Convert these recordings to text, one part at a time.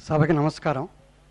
సభకి నమస్కారం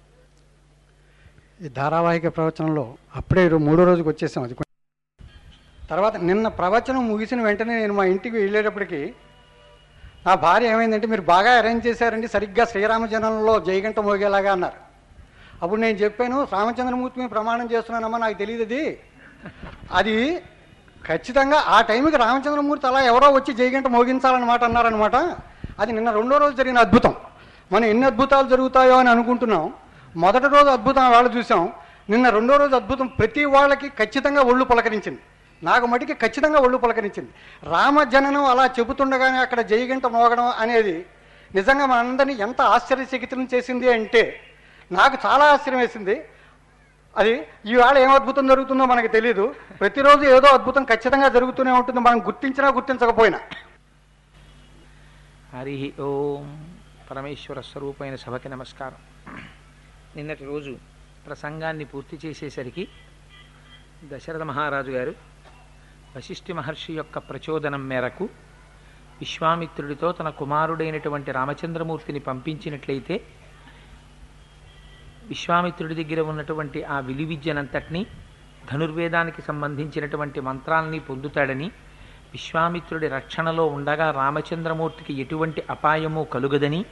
ఈ ధారావాహిక ప్రవచనంలో అప్పుడే రో- మూడో రోజుకి వచ్చేసాం అది కొంచెం. తర్వాత నిన్న ప్రవచనం ముగిసిన వెంటనే నేను మా ఇంటికి వెళ్ళేటప్పటికి నా భార్య ఏమైందంటే మీరు బాగా అరేంజ్ చేశారండి సరిగ్గా శ్రీరామజనంలో జయగంట మోగేలాగా అన్నారు అప్పుడు నేను చెప్పాను రామచంద్రమూర్తి మీద ప్రమాణం చేస్తున్నానమ్మా నాకు తెలియదు అది అది ఖచ్చితంగా ఆ టైంకి రామచంద్రమూర్తి అలా ఎవరో వచ్చి జయగంట మోగించాలన్నమాట అన్నారనమాట అది నిన్న రెండో రోజు జరిగిన అద్భుతం మనం ఎన్ని అద్భుతాలు జరుగుతాయో అని అనుకుంటున్నాం మొదటి రోజు అద్భుతం వాళ్ళు చూసాం నిన్న రెండో రోజు అద్భుతం ప్రతి వాళ్ళకి ఖచ్చితంగా ఒళ్ళు పులకరించింది నాకు మటుకి ఖచ్చితంగా ఒళ్ళు పులకరించింది రామజననం అలా చెబుతుండగానే అక్కడ జయగంట మోగడం అనేది నిజంగా మనందరినీ ఎంత ఆశ్చర్యచకితులను చేసింది అంటే నాకు చాలా ఆశ్చర్యం వేసింది అది ఈవేళ ఏం అద్భుతం జరుగుతుందో మనకు తెలియదు ప్రతిరోజు ఏదో అద్భుతం ఖచ్చితంగా జరుగుతూనే ఉంటుంది మనం గుర్తించినా గుర్తించకపోయినా హరి ఓం పరమేశ్వర స్వరూపమైన సభకి నమస్కారం నిన్నటి రోజు ప్రసంగాన్ని పూర్తి చేసేసరికి దశరథ మహారాజు గారు వశిష్ఠి మహర్షి యొక్క ప్రచోదనం మేరకు విశ్వామిత్రుడితో తన కుమారుడైనటువంటి రామచంద్రమూర్తిని పంపించినట్లయితే విశ్వామిత్రుడి దగ్గర ఉన్నటువంటి ఆ విలు విద్యనంతటినీ ధనుర్వేదానికి సంబంధించినటువంటి మంత్రాలని పొందుతాడని విశ్వామిత్రుడి రక్షణలో ఉండగా రామచంద్రమూర్తికి ఎటువంటి అపాయము కలుగదని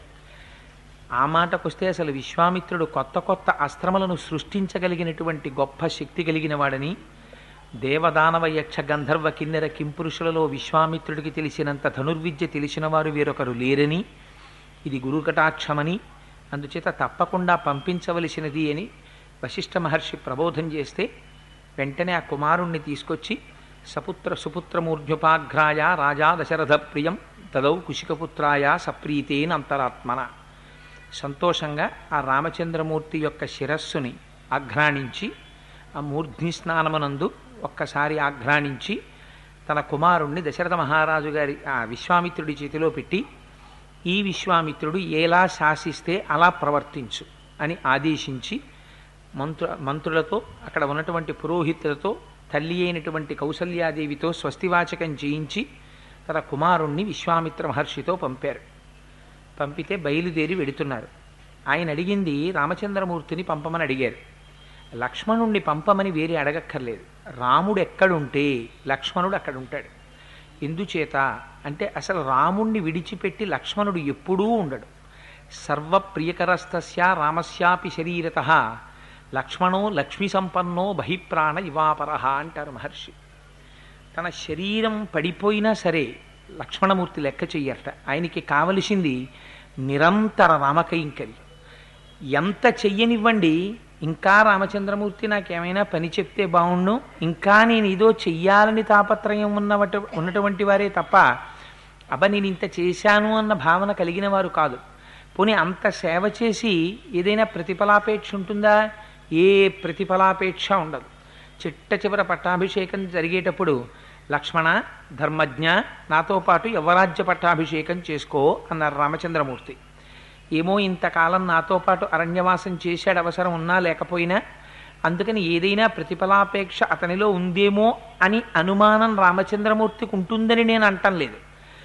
ఆ మాటకొస్తే అసలు విశ్వామిత్రుడు కొత్త కొత్త అస్త్రములను సృష్టించగలిగినటువంటి గొప్ప శక్తి కలిగిన వాడని దేవదానవ యక్ష గంధర్వ కిన్నెర కింపురుషులలో విశ్వామిత్రుడికి తెలిసినంత ధనుర్విద్య తెలిసిన వారు వేరొకరు లేరని ఇది గురుకటాక్షమని అందుచేత తప్పకుండా పంపించవలసినది అని వశిష్ఠ మహర్షి ప్రబోధం చేస్తే వెంటనే ఆ కుమారుణ్ణి తీసుకొచ్చి సపుత్ర సుపుత్రమూర్ధ్యుపాఘ్రాయ రాజా దశరథ ప్రియం తదౌ కుశికపుత్రాయ సప్రీతేన అంతరాత్మన సంతోషంగా ఆ రామచంద్రమూర్తి యొక్క శిరస్సుని ఆఘ్రాణించి ఆ మూర్ధ్ని స్నానమునందు ఒక్కసారి ఆఘ్రాణించి తన కుమారుణ్ణి దశరథ మహారాజు గారి ఆ విశ్వామిత్రుడి చేతిలో పెట్టి ఈ విశ్వామిత్రుడు ఎలా శాసిస్తే అలా ప్రవర్తించు అని ఆదేశించి మంత్రు మంత్రులతో అక్కడ ఉన్నటువంటి పురోహితులతో తల్లి అయినటువంటి కౌసల్యాదేవితో స్వస్తివాచకం చేయించి తన కుమారుణ్ణి విశ్వామిత్ర మహర్షితో పంపారు పంపితే బయలుదేరి వెడుతున్నారు ఆయన అడిగింది రామచంద్రమూర్తిని పంపమని అడిగారు లక్ష్మణుణ్ణి పంపమని వేరే అడగక్కర్లేదు రాముడు ఎక్కడుంటే లక్ష్మణుడు అక్కడ ఉంటాడు ఎందుచేత అంటే అసలు రాముణ్ణి విడిచిపెట్టి లక్ష్మణుడు ఎప్పుడూ ఉండడు సర్వప్రియకరస్తస్య రామస్యాపి శరీరత లక్ష్మణో లక్ష్మీ సంపన్నో బహిప్రాణ ఇవాపర అంటారు మహర్షి తన శరీరం పడిపోయినా సరే లక్ష్మణమూర్తి లెక్క చెయ్యట ఆయనకి కావలసింది నిరంతర రామకైంకరి ఎంత చెయ్యనివ్వండి ఇంకా రామచంద్రమూర్తి నాకేమైనా పని చెప్తే బాగుండు ఇంకా నేను ఏదో చెయ్యాలని తాపత్రయం ఉన్నవట ఉన్నటువంటి వారే తప్ప అబ్బ నేను ఇంత చేశాను అన్న భావన కలిగిన వారు కాదు పోనీ అంత సేవ చేసి ఏదైనా ప్రతిఫలాపేక్ష ఉంటుందా ఏ ప్రతిఫలాపేక్ష ఉండదు చిట్ట చివర పట్టాభిషేకం జరిగేటప్పుడు లక్ష్మణ ధర్మజ్ఞ నాతో పాటు యవరాజ్య పట్టాభిషేకం చేసుకో అన్నారు రామచంద్రమూర్తి ఏమో ఇంతకాలం నాతో పాటు అరణ్యవాసం చేశాడు అవసరం ఉన్నా లేకపోయినా అందుకని ఏదైనా ప్రతిఫలాపేక్ష అతనిలో ఉందేమో అని అనుమానం రామచంద్రమూర్తికి ఉంటుందని నేను అంటం లేదు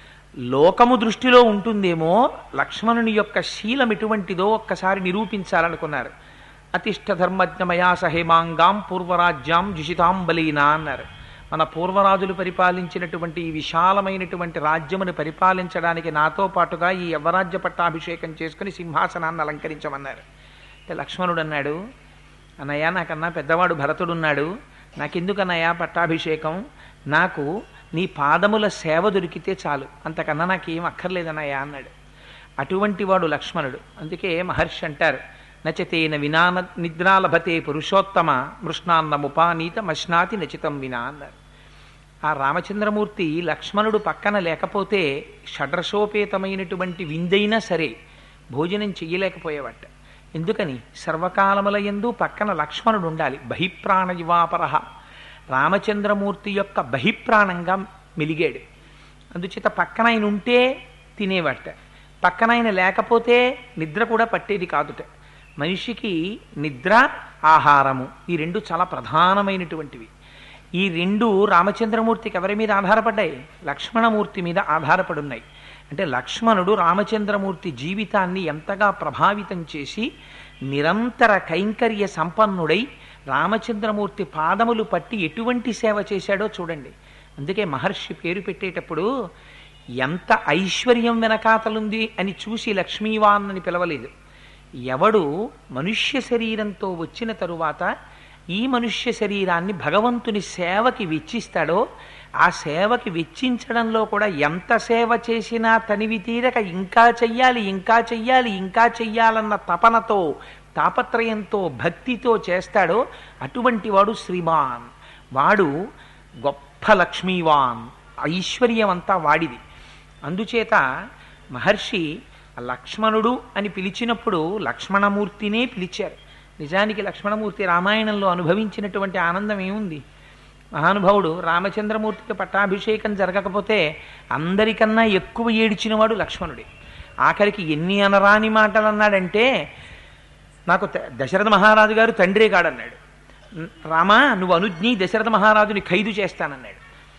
లోకము దృష్టిలో ఉంటుందేమో లక్ష్మణుని యొక్క శీలం ఎటువంటిదో ఒక్కసారి నిరూపించాలనుకున్నారు అతిష్ట ధర్మజ్ఞమయా సహేమాంగాం పూర్వరాజ్యాం జుషితాం బలీనా అన్నారు మన పూర్వరాజులు పరిపాలించినటువంటి ఈ విశాలమైనటువంటి రాజ్యమును పరిపాలించడానికి నాతో పాటుగా ఈ యవరాజ్య పట్టాభిషేకం చేసుకుని సింహాసనాన్ని అలంకరించమన్నారు అంటే లక్ష్మణుడు అన్నాడు అన్నయ్య నాకన్నా పెద్దవాడు భరతుడున్నాడు నాకెందుకన్నయ్య పట్టాభిషేకం నాకు నీ పాదముల సేవ దొరికితే చాలు అంతకన్నా నాకేం అక్కర్లేదన్నయ్య అన్నాడు అటువంటి వాడు లక్ష్మణుడు అందుకే మహర్షి అంటారు నచతేన వినాన నిద్రాలభతే పురుషోత్తమ మృష్ణాన్నముపానీత మశ్నాతి నచితం వినా అన్నారు ఆ రామచంద్రమూర్తి లక్ష్మణుడు పక్కన లేకపోతే షడ్రసోపేతమైనటువంటి విందైనా సరే భోజనం చెయ్యలేకపోయేవాట ఎందుకని సర్వకాలముల ఎందు పక్కన లక్ష్మణుడు ఉండాలి బహిప్రాణ యువాపరహ రామచంద్రమూర్తి యొక్క బహిప్రాణంగా మెలిగాడు అందుచేత పక్కన ఆయన ఉంటే తినేవాట పక్కన ఆయన లేకపోతే నిద్ర కూడా పట్టేది కాదుట మనిషికి నిద్ర ఆహారము ఈ రెండు చాలా ప్రధానమైనటువంటివి ఈ రెండు రామచంద్రమూర్తికి ఎవరి మీద ఆధారపడ్డాయి లక్ష్మణమూర్తి మీద ఆధారపడి ఉన్నాయి అంటే లక్ష్మణుడు రామచంద్రమూర్తి జీవితాన్ని ఎంతగా ప్రభావితం చేసి నిరంతర కైంకర్య సంపన్నుడై రామచంద్రమూర్తి పాదములు పట్టి ఎటువంటి సేవ చేశాడో చూడండి అందుకే మహర్షి పేరు పెట్టేటప్పుడు ఎంత ఐశ్వర్యం వెనకాతలుంది అని చూసి లక్ష్మీవాన్ అని పిలవలేదు ఎవడు మనుష్య శరీరంతో వచ్చిన తరువాత ఈ మనుష్య శరీరాన్ని భగవంతుని సేవకి వెచ్చిస్తాడో ఆ సేవకి వెచ్చించడంలో కూడా ఎంత సేవ చేసినా తనివి తీరక ఇంకా చెయ్యాలి ఇంకా చెయ్యాలి ఇంకా చెయ్యాలన్న తపనతో తాపత్రయంతో భక్తితో చేస్తాడో అటువంటి వాడు శ్రీమాన్ వాడు గొప్ప లక్ష్మీవాన్ ఐశ్వర్యం అంతా వాడిది అందుచేత మహర్షి లక్ష్మణుడు అని పిలిచినప్పుడు లక్ష్మణమూర్తినే పిలిచారు నిజానికి లక్ష్మణమూర్తి రామాయణంలో అనుభవించినటువంటి ఆనందం ఏముంది మహానుభావుడు రామచంద్రమూర్తికి పట్టాభిషేకం జరగకపోతే అందరికన్నా ఎక్కువ ఏడిచినవాడు లక్ష్మణుడే ఆఖరికి ఎన్ని అనరాని మాటలు అన్నాడంటే నాకు త- దశరథ మహారాజు గారు తండ్రే కాడన్నాడు రామా నువ్వు అనుజ్ఞి దశరథ మహారాజుని ఖైదు చేస్తానన్నాడు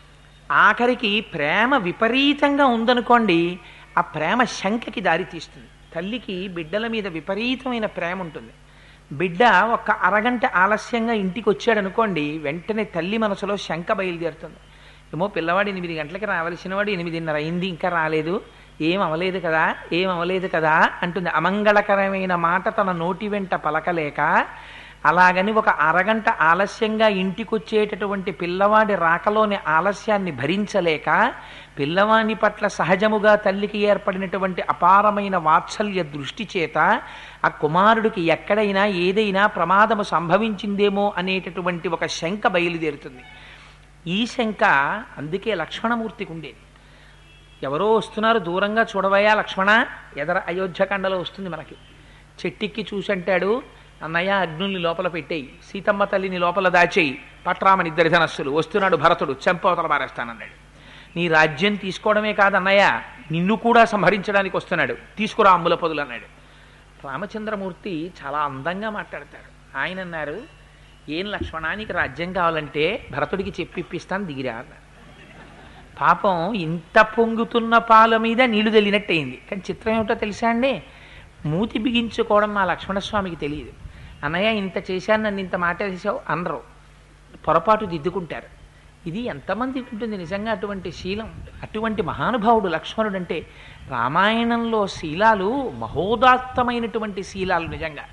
ఆఖరికి ప్రేమ విపరీతంగా ఉందనుకోండి ఆ ప్రేమ శంకకి దారితీస్తుంది తల్లికి బిడ్డల మీద విపరీతమైన ప్రేమ ఉంటుంది బిడ్డ ఒక అరగంట ఆలస్యంగా ఇంటికి వచ్చాడు అనుకోండి వెంటనే తల్లి మనసులో శంక బయలుదేరుతుంది ఏమో పిల్లవాడు ఎనిమిది గంటలకి రావలసిన వాడు ఎనిమిదిన్నర అయింది ఇంకా రాలేదు ఏం అవలేదు కదా ఏం అవలేదు కదా అంటుంది అమంగళకరమైన మాట తన నోటి వెంట పలకలేక అలాగని ఒక అరగంట ఆలస్యంగా ఇంటికొచ్చేటటువంటి పిల్లవాడి రాకలోని ఆలస్యాన్ని భరించలేక పిల్లవాని పట్ల సహజముగా తల్లికి ఏర్పడినటువంటి అపారమైన వాత్సల్య దృష్టి చేత ఆ కుమారుడికి ఎక్కడైనా ఏదైనా ప్రమాదము సంభవించిందేమో అనేటటువంటి ఒక శంక బయలుదేరుతుంది ఈ శంక అందుకే లక్ష్మణమూర్తికి ఉండేది ఎవరో వస్తున్నారు దూరంగా చూడవయ్యా లక్ష్మణ ఎదర అయోధ్యకాండలో వస్తుంది మనకి చెట్టెక్కి చూసంటాడు అన్నయ్య అగ్నుల్ని లోపల పెట్టేయి సీతమ్మ తల్లిని లోపల దాచేయి పట్రామని ఇద్దరి ధనస్సులు వస్తున్నాడు భరతుడు చెంపవతల పారేస్తానన్నాడు నీ రాజ్యం తీసుకోవడమే కాదు అన్నయ్య నిన్ను కూడా సంహరించడానికి వస్తున్నాడు తీసుకురా అమ్ముల పొదులు అన్నాడు రామచంద్రమూర్తి చాలా అందంగా మాట్లాడతాడు ఆయన అన్నారు ఏం లక్ష్మణ నీకు రాజ్యం కావాలంటే భరతుడికి చెప్పిప్పిస్తాను దిగిరా అన్నారు పాపం ఇంత పొంగుతున్న పాల మీద నీళ్లు తెలియనట్టయింది కానీ చిత్రం ఏమిటో తెలుసా అండి మూతి బిగించుకోవడం మా లక్ష్మణస్వామికి తెలియదు అన్నయ్య ఇంత చేశాను నన్ను ఇంత మాట చేసావు అనరు పొరపాటు దిద్దుకుంటారు ఇది ఎంతమందికి ఉంటుంది నిజంగా అటువంటి శీలం అటువంటి మహానుభావుడు లక్ష్మణుడు అంటే రామాయణంలో శీలాలు మహోదాత్తమైనటువంటి శీలాలు నిజంగా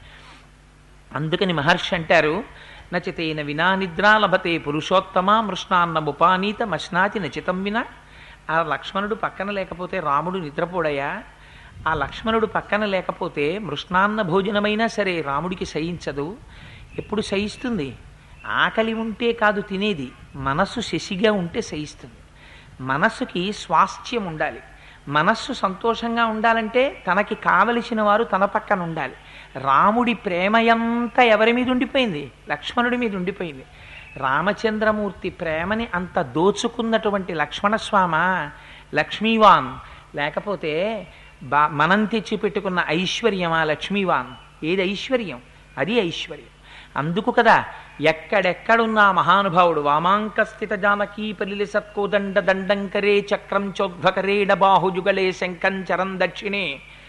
అందుకని మహర్షి అంటారు నచితేన వినా నిద్రా లభతే పురుషోత్తమ మృష్ణాన్నముపానీత మశ్నాతి నచితం వినా ఆ లక్ష్మణుడు పక్కన లేకపోతే రాముడు నిద్రపోడయా ఆ లక్ష్మణుడు పక్కన లేకపోతే మృష్ణాన్న భోజనమైనా సరే రాముడికి సహించదు ఎప్పుడు సహిస్తుంది ఆకలి ఉంటే కాదు తినేది మనస్సు శశిగా ఉంటే సహిస్తుంది మనస్సుకి స్వాస్థ్యం ఉండాలి మనస్సు సంతోషంగా ఉండాలంటే తనకి కావలసిన వారు తన పక్కన ఉండాలి రాముడి ప్రేమయంతా ఎవరి మీద ఉండిపోయింది లక్ష్మణుడి మీద ఉండిపోయింది రామచంద్రమూర్తి ప్రేమని అంత దోచుకున్నటువంటి లక్ష్మణస్వామ లక్ష్మీవాన్ లేకపోతే బా మనం తెచ్చి పెట్టుకున్న ఐశ్వర్యమా లక్ష్మీవాన్ ఏది ఐశ్వర్యం అది ఐశ్వర్యం అందుకు కదా ఎక్కడెక్కడున్న ఆ మహానుభావుడు వామాంక స్థిత జానకీ పరిలి సత్కోదండ దండంకరే చక్రం చోద్భకరేణ బాహుజుగలే శంకం చరం దక్షిణే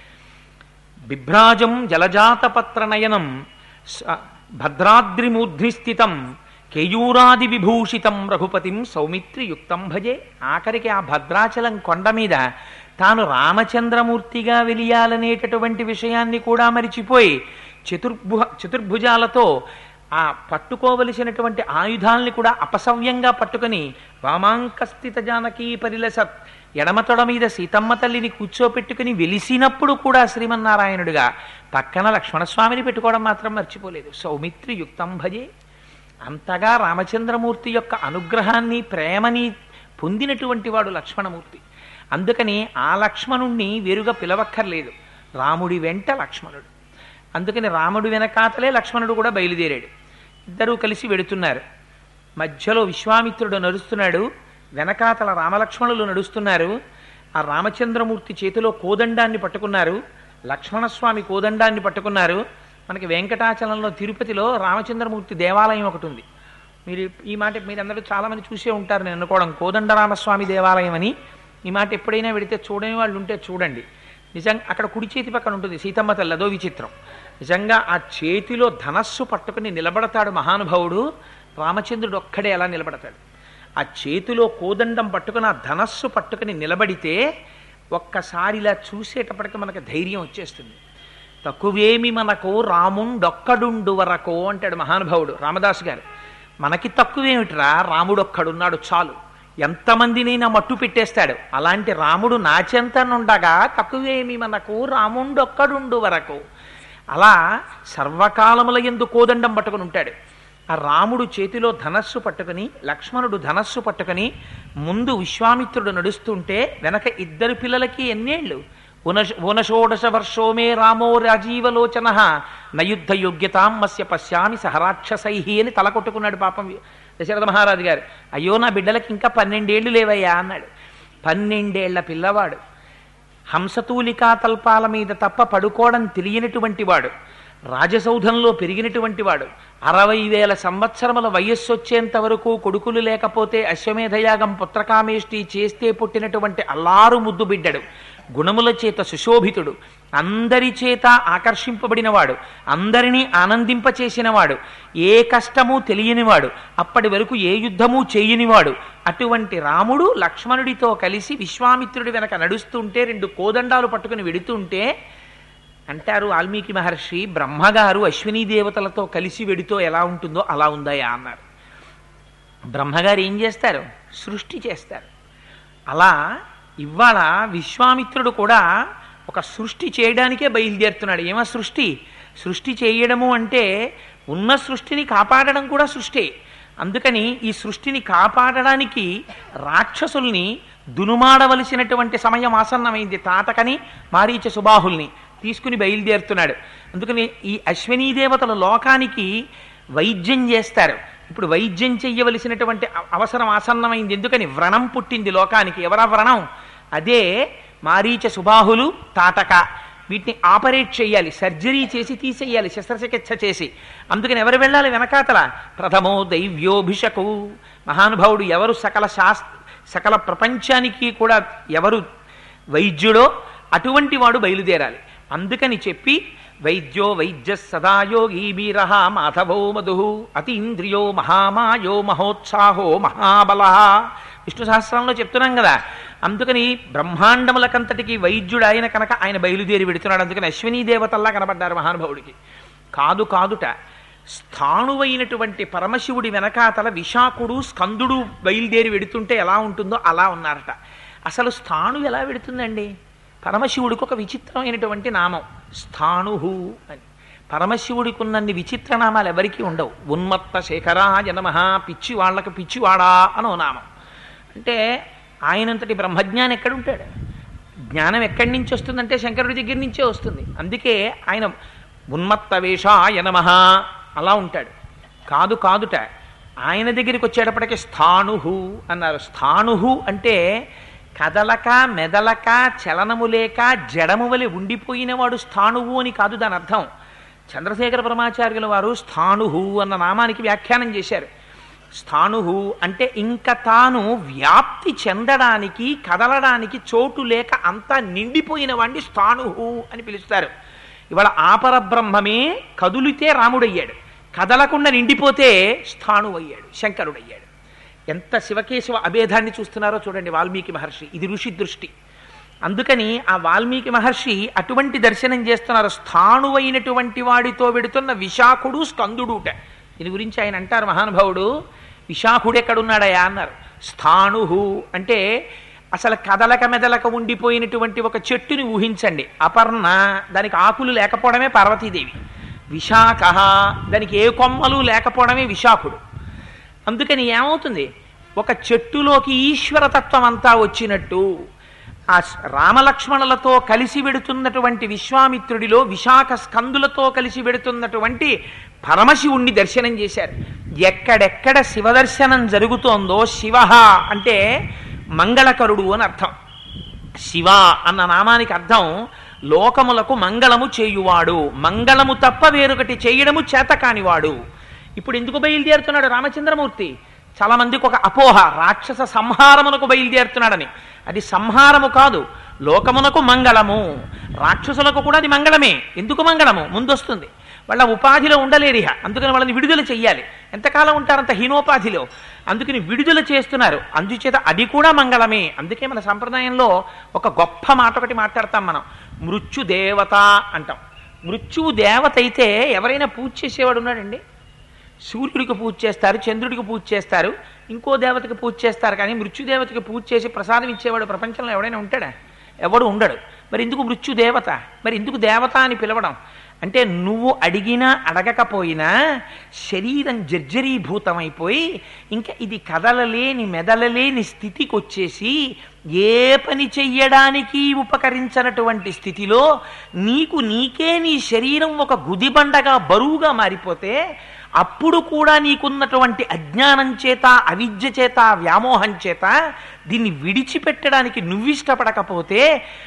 బిభ్రాజం జలజాతపత్రనయనం స- భద్రాద్రిమూర్ధ్ని స్థితం కేయూరాది విభూషితం రఘుపతిం సౌమిత్రియుక్తం భజే ఆఖరికి ఆ భద్రాచలం కొండ మీద తాను రామచంద్రమూర్తిగా వెలియాలనేటటువంటి విషయాన్ని కూడా మరిచిపోయి చతుర్భు చతుర్భుజాలతో ఆ పట్టుకోవలసినటువంటి ఆయుధాల్ని కూడా అపసవ్యంగా పట్టుకొని వామాంకస్థిత జానకీ పరిలసత్ ఎడమతొడ మీద సీతమ్మ తల్లిని కూర్చోపెట్టుకుని వెలిసినప్పుడు కూడా శ్రీమన్నారాయణుడిగా పక్కన లక్ష్మణస్వామిని పెట్టుకోవడం మాత్రం మర్చిపోలేదు సౌమిత్రి యుక్తం భజే అంతగా రామచంద్రమూర్తి యొక్క అనుగ్రహాన్ని ప్రేమని పొందినటువంటి వాడు లక్ష్మణమూర్తి అందుకని ఆ లక్ష్మణుణ్ణి వేరుగా పిలవక్కర్లేదు రాముడి వెంట లక్ష్మణుడు అందుకని రాముడు వెనకాతలే లక్ష్మణుడు కూడా బయలుదేరాడు ఇద్దరూ కలిసి వెడుతున్నారు మధ్యలో విశ్వామిత్రుడు నడుస్తున్నాడు వెనకాతల రామలక్ష్మణులు నడుస్తున్నారు ఆ రామచంద్రమూర్తి చేతిలో కోదండాన్ని పట్టుకున్నారు లక్ష్మణస్వామి కోదండాన్ని పట్టుకున్నారు మనకి వెంకటాచలంలో తిరుపతిలో రామచంద్రమూర్తి దేవాలయం ఒకటి ఉంది మీరు ఈ మాట మీరందరూ చాలామంది చూసే ఉంటారు నేను అనుకోవడం కోదండరామస్వామి దేవాలయం అని ఈ మాట ఎప్పుడైనా వెడితే చూడని వాళ్ళు ఉంటే చూడండి నిజంగా అక్కడ కుడి చేతి పక్కన ఉంటుంది సీతమ్మ తల్లి అదో విచిత్రం నిజంగా ఆ చేతిలో ధనస్సు పట్టుకుని నిలబడతాడు మహానుభావుడు రామచంద్రుడు ఒక్కడే ఎలా నిలబడతాడు ఆ చేతిలో కోదండం పట్టుకుని ఆ ధనస్సు పట్టుకుని నిలబడితే ఒక్కసారి ఇలా చూసేటప్పటికి మనకు ధైర్యం వచ్చేస్తుంది తక్కువేమి మనకు రాముండొక్కడుండు వరకు అంటాడు మహానుభావుడు రామదాసు గారు మనకి తక్కువేమిట్రా రాముడొక్కడున్నాడు చాలు ఎంతమందినైనా మట్టు పెట్టేస్తాడు అలాంటి రాముడు నాచెంతనుండగా తక్కువేమి మనకు రాముండొక్కడుండు వరకు అలా సర్వకాలముల ఎందు కోదండం పట్టుకుని ఉంటాడు ఆ రాముడు చేతిలో ధనస్సు పట్టుకుని లక్ష్మణుడు ధనస్సు పట్టుకుని ముందు విశ్వామిత్రుడు నడుస్తుంటే వెనక ఇద్దరు పిల్లలకి ఎన్నేళ్ళు ఉనష ఉనషోడశ వర్షోమే రామో రాజీవలోచన నయుద్ధ యోగ్యతాం మస్య పశ్యామి సహరాక్షసై అని తల కొట్టుకున్నాడు పాపం దశరథ మహారాజు గారు అయ్యో నా బిడ్డలకి ఇంకా పన్నెండేళ్లు లేవయ్యా అన్నాడు పన్నెండేళ్ల పిల్లవాడు హంసతూలికా తల్పాల మీద తప్ప పడుకోవడం తెలియనటువంటి వాడు రాజసౌధంలో పెరిగినటువంటి వాడు అరవై వేల సంవత్సరముల వయస్సు వచ్చేంత వరకు కొడుకులు లేకపోతే అశ్వమేధయాగం పుత్రకామేష్టి చేస్తే పుట్టినటువంటి అల్లారు ముద్దు బిడ్డడు గుణముల చేత సుశోభితుడు అందరి చేత ఆకర్షింపబడినవాడు అందరినీ ఆనందింపచేసినవాడు ఏ కష్టము తెలియనివాడు అప్పటి వరకు ఏ యుద్ధము చేయనివాడు అటువంటి రాముడు లక్ష్మణుడితో కలిసి విశ్వామిత్రుడి వెనక నడుస్తుంటే రెండు కోదండాలు పట్టుకుని వెడుతుంటే అంటారు వాల్మీకి మహర్షి బ్రహ్మగారు అశ్వినీ దేవతలతో కలిసి వెడితో ఎలా ఉంటుందో అలా ఉందయా అన్నారు బ్రహ్మగారు ఏం చేస్తారు సృష్టి చేస్తారు అలా ఇవాళ విశ్వామిత్రుడు కూడా ఒక సృష్టి చేయడానికే బయలుదేరుతున్నాడు ఏమో సృష్టి సృష్టి చేయడము అంటే ఉన్న సృష్టిని కాపాడడం కూడా సృష్టి అందుకని ఈ సృష్టిని కాపాడడానికి రాక్షసుల్ని దునుమాడవలసినటువంటి సమయం ఆసన్నమైంది తాతకని మారీచ సుబాహుల్ని తీసుకుని బయలుదేరుతున్నాడు అందుకని ఈ అశ్వినీ దేవతల లోకానికి వైద్యం చేస్తారు ఇప్పుడు వైద్యం చెయ్యవలసినటువంటి అవ- అవసరం ఆసన్నమైంది ఎందుకని వ్రణం పుట్టింది లోకానికి ఎవరా వ్రణం అదే మారీచ సుబాహులు తాటక వీటిని ఆపరేట్ చేయాలి సర్జరీ చేసి తీసేయాలి శస్త్రచికిత్స చేసి అందుకని ఎవరు వెళ్ళాలి వెనకాతల ప్రథమో దైవ్యోభిషకు మహానుభావుడు ఎవరు సకల శాస్త్ర సకల ప్రపంచానికి కూడా ఎవరు వైద్యుడో అటువంటి వాడు బయలుదేరాలి అందుకని చెప్పి వైద్యో వైద్య సదాయోగీ వీర మాధవో మధు అతీంద్రియో మహామాయో మహోత్సాహో మహాబల విష్ణు సహస్రంలో చెప్తున్నాం కదా అందుకని బ్రహ్మాండములకంతటికి వైద్యుడు ఆయన కనుక ఆయన బయలుదేరి పెడుతున్నాడు అందుకని అశ్వినీ దేవతల్లా కనబడ్డారు మహానుభావుడికి కాదు కాదుట స్థాణువైనటువంటి పరమశివుడి వెనకాతల విశాఖుడు స్కందుడు బయలుదేరి వెడుతుంటే ఎలా ఉంటుందో అలా ఉన్నారట అసలు స్థాణు ఎలా వెడుతుందండి పరమశివుడికి ఒక విచిత్రమైనటువంటి నామం స్థాణుహు అని పరమశివుడికి ఉన్నన్ని విచిత్ర నామాలు ఎవరికీ ఉండవు ఉన్మత్త శేఖరాయ నమః పిచ్చి వాళ్ళకి పిచ్చివాడా అనో నామం అంటే ఆయనంతటి బ్రహ్మజ్ఞానం ఎక్కడుంటాడు జ్ఞానం ఎక్కడి నుంచి వస్తుందంటే శంకరుడి దగ్గర నుంచే వస్తుంది అందుకే ఆయన ఉన్మత్త వేషాయ నమః అలా ఉంటాడు కాదు కాదుట ఆయన దగ్గరికి వచ్చేటప్పటికి స్థాణుహు అన్నారు స్థాణుహు అంటే కదలక మెదలక చలనము లేక జడము వలె ఉండిపోయినవాడు స్థాణువు అని కాదు దాని అర్థం చంద్రశేఖర పరమాచార్యుల వారు స్థాణుహు అన్న నామానికి వ్యాఖ్యానం చేశారు స్థాణుహు అంటే ఇంక తాను వ్యాప్తి చెందడానికి కదలడానికి చోటు లేక అంతా నిండిపోయిన వాడిని స్థాణుహు అని పిలుస్తారు ఇవాళ ఆపర బ్రహ్మమే కదులితే రాముడయ్యాడు కదలకుండా నిండిపోతే స్థాణువయ్యాడు శంకరుడయ్యాడు ఎంత శివకేశవ అభేదాన్ని చూస్తున్నారో చూడండి వాల్మీకి మహర్షి ఇది ఋషి దృష్టి అందుకని ఆ వాల్మీకి మహర్షి అటువంటి దర్శనం చేస్తున్నారు స్థాణువైనటువంటి వాడితో వెడుతున్న విశాఖుడు స్కందుడుట దీని గురించి ఆయన అంటారు మహానుభావుడు విశాఖుడు ఎక్కడున్నాడయా అన్నారు స్థాణుహు అంటే అసలు కదలక మెదలక ఉండిపోయినటువంటి ఒక చెట్టుని ఊహించండి అపర్ణ దానికి ఆకులు లేకపోవడమే పార్వతీదేవి విశాఖ దానికి ఏ కొమ్మలు లేకపోవడమే విశాఖుడు అందుకని ఏమవుతుంది ఒక చెట్టులోకి ఈశ్వరతత్వం అంతా వచ్చినట్టు ఆ స్- రామలక్ష్మణులతో కలిసి వెడుతున్నటువంటి విశ్వామిత్రుడిలో విశాఖ స్కందులతో కలిసి వెడుతున్నటువంటి పరమశివుణ్ణి దర్శనం చేశారు ఎక్కడెక్కడ శివదర్శనం జరుగుతోందో శివ అంటే మంగళకరుడు అని అర్థం శివ అన్న నామానికి అర్థం లోకములకు మంగళము చేయువాడు మంగళము తప్ప వేరొకటి చేయడము చేత కానివాడు ఇప్పుడు ఎందుకు బయలుదేరుతున్నాడు రామచంద్రమూర్తి చాలా మందికి ఒక అపోహ రాక్షస సంహారమునకు బయలుదేరుతున్నాడని అది సంహారము కాదు లోకమునకు మంగళము రాక్షసులకు కూడా అది మంగళమే ఎందుకు మంగళము ముందొస్తుంది వాళ్ళ ఉపాధిలో ఉండలేరిహ అందుకని వాళ్ళని విడుదల చెయ్యాలి ఎంతకాలం ఉంటారంత హీనోపాధిలో అందుకని విడుదల చేస్తున్నారు అందుచేత అది కూడా మంగళమే అందుకే మన సంప్రదాయంలో ఒక గొప్ప మాట ఒకటి మాట్లాడతాం మనం మృత్యు దేవత అంటాం మృత్యువు దేవత అయితే ఎవరైనా పూజ చేసేవాడు ఉన్నాడండి సూర్యుడికి పూజ చేస్తారు చంద్రుడికి పూజ చేస్తారు ఇంకో దేవతకి పూజ చేస్తారు కానీ మృత్యుదేవతకి పూజ చేసి ప్రసాదం ఇచ్చేవాడు ప్రపంచంలో ఎవడైనా ఉంటాడా ఎవడు ఉండడు మరి ఎందుకు మృత్యు దేవత మరి ఎందుకు దేవత అని పిలవడం అంటే నువ్వు అడిగినా అడగకపోయినా శరీరం జర్జరీభూతమైపోయి ఇంకా ఇది కదలలేని మెదలలేని స్థితికి వచ్చేసి ఏ పని చెయ్యడానికి ఉపకరించనటువంటి స్థితిలో నీకు నీకే నీ శరీరం ఒక గుదిబండగా బరువుగా మారిపోతే అప్పుడు కూడా నీకున్నటువంటి అజ్ఞానం చేత అవిద్య చేత వ్యామోహం చేత దీన్ని విడిచిపెట్టడానికి నువ్విష్టపడకపోతే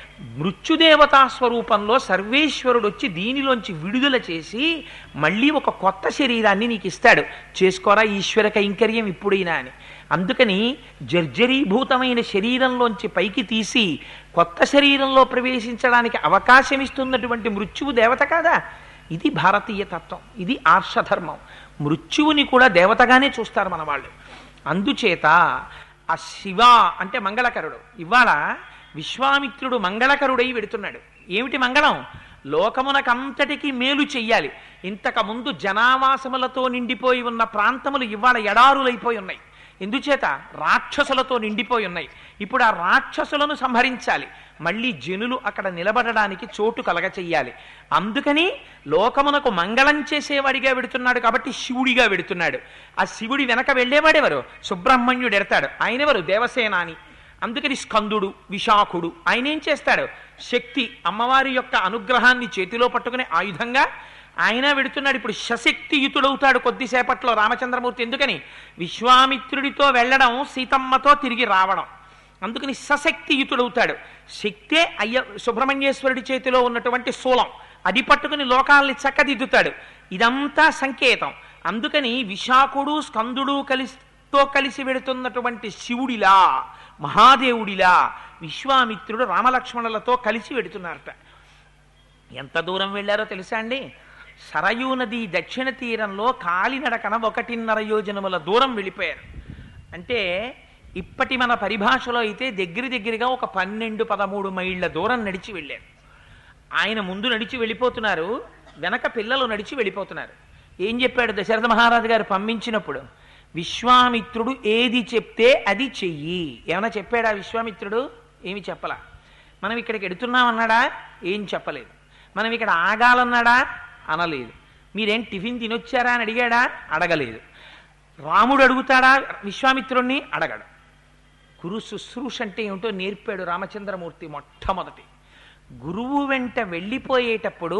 మృత్యుదేవతా స్వరూపంలో సర్వేశ్వరుడు వచ్చి దీనిలోంచి విడుదల చేసి మళ్ళీ ఒక కొత్త శరీరాన్ని నీకు ఇస్తాడు చేసుకోరా ఈశ్వర కైంకర్యం ఇప్పుడైనా అని అందుకని జర్జరీభూతమైన శరీరంలోంచి పైకి తీసి కొత్త శరీరంలో ప్రవేశించడానికి అవకాశం ఇస్తున్నటువంటి మృత్యువు దేవత కాదా ఇది భారతీయ తత్వం ఇది ఆర్షధర్మం మృత్యువుని కూడా దేవతగానే చూస్తారు మన వాళ్ళు అందుచేత ఆ శివ అంటే మంగళకరుడు ఇవాళ విశ్వామిత్రుడు మంగళకరుడై వెడుతున్నాడు ఏమిటి మంగళం లోకమునకంతటికి మేలు చెయ్యాలి ఇంతకు ముందు జనావాసములతో నిండిపోయి ఉన్న ప్రాంతములు ఇవాళ ఎడారులైపోయి ఉన్నాయి ఎందుచేత రాక్షసులతో నిండిపోయి ఉన్నాయి ఇప్పుడు ఆ రాక్షసులను సంహరించాలి మళ్ళీ జనులు అక్కడ నిలబడడానికి చోటు కలగ చెయ్యాలి అందుకని లోకమునకు మంగళం చేసేవాడిగా వెడుతున్నాడు కాబట్టి శివుడిగా వెడుతున్నాడు ఆ శివుడి వెనక వెళ్ళేవాడెవరు సుబ్రహ్మణ్యుడు ఎడతాడు ఆయనెవరు దేవసేనాని అందుకని స్కందుడు విశాఖుడు ఆయన ఏం చేస్తాడు శక్తి అమ్మవారి యొక్క అనుగ్రహాన్ని చేతిలో పట్టుకునే ఆయుధంగా ఆయన వెడుతున్నాడు ఇప్పుడు సశక్తియుతుడవుతాడు కొద్దిసేపట్లో రామచంద్రమూర్తి ఎందుకని విశ్వామిత్రుడితో వెళ్ళడం సీతమ్మతో తిరిగి రావడం అందుకని సశక్తియుతుడవుతాడు శక్తే అయ్య సుబ్రహ్మణ్యేశ్వరుడి చేతిలో ఉన్నటువంటి శూలం అది పట్టుకుని లోకాల్ని చక్కదిద్దుతాడు ఇదంతా సంకేతం అందుకని విశాఖుడు స్కందుడు కలిసితో కలిసి వెడుతున్నటువంటి శివుడిలా మహాదేవుడిలా విశ్వామిత్రుడు రామలక్ష్మణులతో కలిసి వెడుతున్నారట ఎంత దూరం వెళ్ళారో తెలుసా అండి సరయూ నది దక్షిణ తీరంలో కాలినడకన ఒకటిన్నర యోజనముల దూరం వెళ్ళిపోయారు అంటే ఇప్పటి మన పరిభాషలో అయితే దగ్గర దగ్గరగా ఒక పన్నెండు పదమూడు మైళ్ళ దూరం నడిచి వెళ్ళారు ఆయన ముందు నడిచి వెళ్ళిపోతున్నారు వెనక పిల్లలు నడిచి వెళ్ళిపోతున్నారు ఏం చెప్పాడు దశరథ మహారాజు గారు పంపించినప్పుడు విశ్వామిత్రుడు ఏది చెప్తే అది చెయ్యి ఏమైనా చెప్పాడా విశ్వామిత్రుడు ఏమి చెప్పలా మనం ఇక్కడికి ఎడుతున్నామన్నాడా ఏం చెప్పలేదు మనం ఇక్కడ ఆగాలన్నాడా అనలేదు మీరేం టిఫిన్ తినొచ్చారా అని అడిగాడా అడగలేదు రాముడు అడుగుతాడా విశ్వామిత్రుణ్ణి అడగడు గురు శుశ్రూష అంటే ఏమిటో నేర్పాడు రామచంద్రమూర్తి మొట్టమొదటి గురువు వెంట వెళ్ళిపోయేటప్పుడు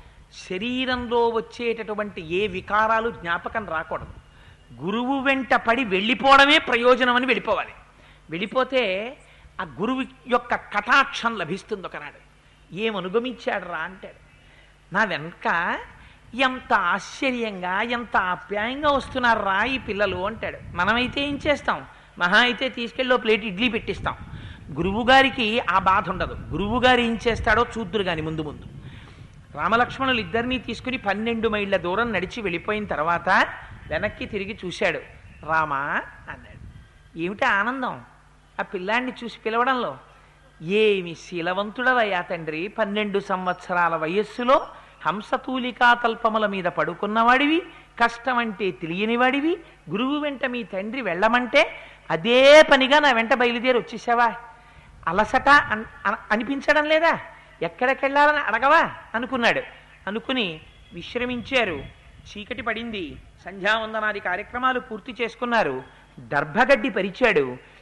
శరీరంలో వచ్చేటటువంటి ఏ వికారాలు జ్ఞాపకం రాకూడదు గురువు వెంట పడి వెళ్ళిపోవడమే ప్రయోజనం అని వెళ్ళిపోవాలి వెళ్ళిపోతే ఆ గురువు యొక్క కటాక్షం లభిస్తుంది ఒకనాడు ఏమనుగమించాడు రా అంటాడు నా వెనక ఎంత ఆశ్చర్యంగా ఎంత ఆప్యాయంగా వస్తున్నారు రా ఈ పిల్లలు అంటాడు మనమైతే ఏం చేస్తాం మహా అయితే తీసుకెళ్ళి ఓ ప్లేట్ ఇడ్లీ పెట్టిస్తాం గురువుగారికి ఆ బాధ ఉండదు గురువుగారు ఏం చేస్తాడో చూద్దురు కానీ ముందు ముందు రామలక్ష్మణులు ఇద్దరినీ తీసుకుని పన్నెండు మైళ్ళ దూరం నడిచి వెళ్ళిపోయిన తర్వాత వెనక్కి తిరిగి చూశాడు రామా అన్నాడు ఏమిటి ఆనందం ఆ పిల్లాన్ని చూసి పిలవడంలో ఏమి శీలవంతుడవయ్యా తండ్రి పన్నెండు సంవత్సరాల వయస్సులో హంసతూలికా తల్పముల మీద పడుకున్నవాడివి కష్టమంటే తెలియనివాడివి గురువు వెంట మీ తండ్రి వెళ్ళమంటే అదే పనిగా నా వెంట బయలుదేరి వచ్చేసావా అలసట అన్- అన- అనిపించడం లేదా ఎక్కడికెళ్ళాలని అడగవా అనుకున్నాడు అనుకుని విశ్రమించారు చీకటి పడింది సంధ్యావందనాది కార్యక్రమాలు పూర్తి చేసుకున్నారు దర్భగడ్డి పరిచాడు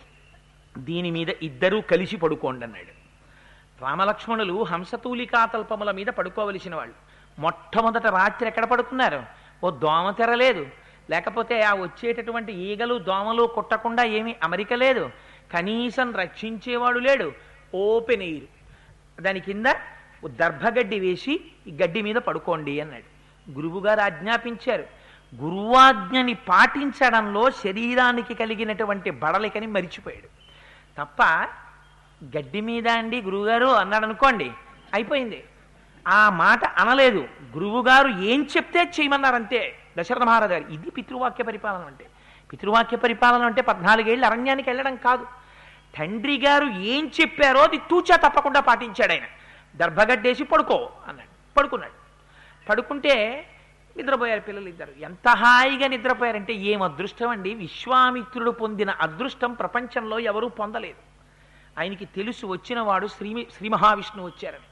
దీని మీద ఇద్దరూ కలిసి పడుకోండి అన్నాడు రామలక్ష్మణులు హంసతూలికా తల్పముల మీద పడుకోవలసిన వాళ్ళు మొట్టమొదట రాత్రి ఎక్కడ పడుకున్నారు ఓ దోమ తెరలేదు లేకపోతే ఆ వచ్చేటటువంటి ఈగలు దోమలు కుట్టకుండా ఏమీ అమరిక లేదు కనీసం రక్షించేవాడు లేడు ఓపెన్ ఎయిర్ దాని కింద ఓ దర్భగడ్డి వేసి ఈ గడ్డి మీద పడుకోండి అన్నాడు గురువుగారు ఆజ్ఞాపించారు గురువాజ్ఞని పాటించడంలో శరీరానికి కలిగినటువంటి బడలికని మరిచిపోయాడు తప్ప గడ్డి మీద అండి గురువుగారు అన్నాడు అనుకోండి అయిపోయింది ఆ మాట అనలేదు గురువుగారు ఏం చెప్తే చేయమన్నారు అంతే దశరథ మహారాజు గారు ఇది పితృవాక్య పరిపాలన అంటే పితృవాక్య పరిపాలన అంటే పద్నాలుగేళ్ళు అరణ్యానికి వెళ్ళడం కాదు తండ్రి గారు ఏం చెప్పారో అది తూచా తప్పకుండా పాటించాడు ఆయన దర్భగడ్డేసి పడుకో అన్నాడు పడుకున్నాడు పడుకుంటే నిద్రపోయారు పిల్లలు ఇద్దరు ఎంత హాయిగా నిద్రపోయారంటే ఏం అదృష్టం అండి విశ్వామిత్రుడు పొందిన అదృష్టం ప్రపంచంలో ఎవరూ పొందలేదు ఆయనకి తెలుసు వచ్చినవాడు శ్రీ శ్రీ మహావిష్ణువు వచ్చారని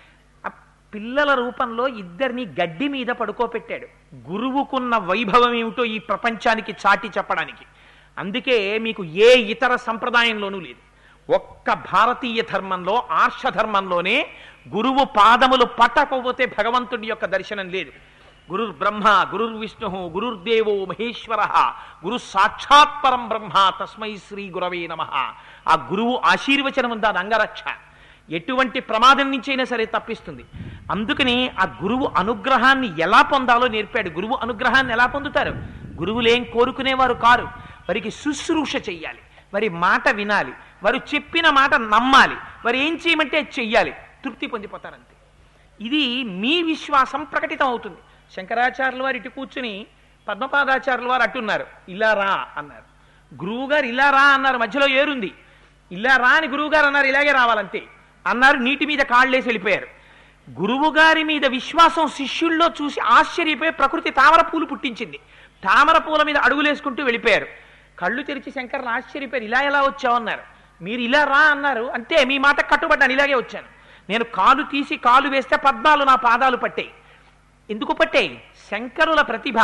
ఆ పిల్లల రూపంలో ఇద్దరిని గడ్డి మీద పడుకోపెట్టాడు గురువుకున్న వైభవం ఏమిటో ఈ ప్రపంచానికి చాటి చెప్పడానికి అందుకే మీకు ఏ ఇతర సంప్రదాయంలోనూ లేదు ఒక్క భారతీయ ధర్మంలో ఆర్ష ధర్మంలోనే గురువు పాదములు పట్టకపోతే భగవంతుడి యొక్క దర్శనం లేదు గురుర్ బ్రహ్మ గురుర్ విష్ణు గురుర్దేవో మహేశ్వర గురు సాక్షాత్ పరం బ్రహ్మ తస్మై శ్రీ గురవే నమ ఆ గురువు ఆశీర్వచనం ఉంది అది అంగరక్ష ఎటువంటి ప్రమాదం నుంచైనా సరే తప్పిస్తుంది అందుకని ఆ గురువు అనుగ్రహాన్ని ఎలా పొందాలో నేర్పాడు గురువు అనుగ్రహాన్ని ఎలా పొందుతారు గురువులేం కోరుకునేవారు కారు వారికి శుశ్రూష చెయ్యాలి వారి మాట వినాలి వారు చెప్పిన మాట నమ్మాలి వారు ఏం చేయమంటే అది చెయ్యాలి తృప్తి పొందిపోతారంతే ఇది మీ విశ్వాసం ప్రకటితం అవుతుంది శంకరాచార్యుల వారు ఇటు కూర్చుని పద్మపాదాచార్యుల వారు అట్టున్నారు ఇలా రా అన్నారు గురువుగారు ఇలా రా అన్నారు మధ్యలో ఏరుంది ఇలా రా అని గురువుగారు అన్నారు ఇలాగే రావాలంతే అన్నారు నీటి మీద కాళ్ళేసి వెళ్ళిపోయారు గురువు గారి మీద విశ్వాసం శిష్యుల్లో చూసి ఆశ్చర్యపోయి ప్రకృతి తామర పూలు పుట్టించింది తామర పూల మీద అడుగులేసుకుంటూ వెళ్ళిపోయారు కళ్ళు తెరిచి శంకర్లు ఆశ్చర్యపోయారు ఇలా ఎలా వచ్చావన్నారు మీరు ఇలా రా అన్నారు అంతే మీ మాట కట్టుబడ్డాను ఇలాగే వచ్చాను నేను కాలు తీసి కాలు వేస్తే పద్మాలు నా పాదాలు పట్టాయి ఎందుకు పట్టాయి శంకరుల ప్రతిభ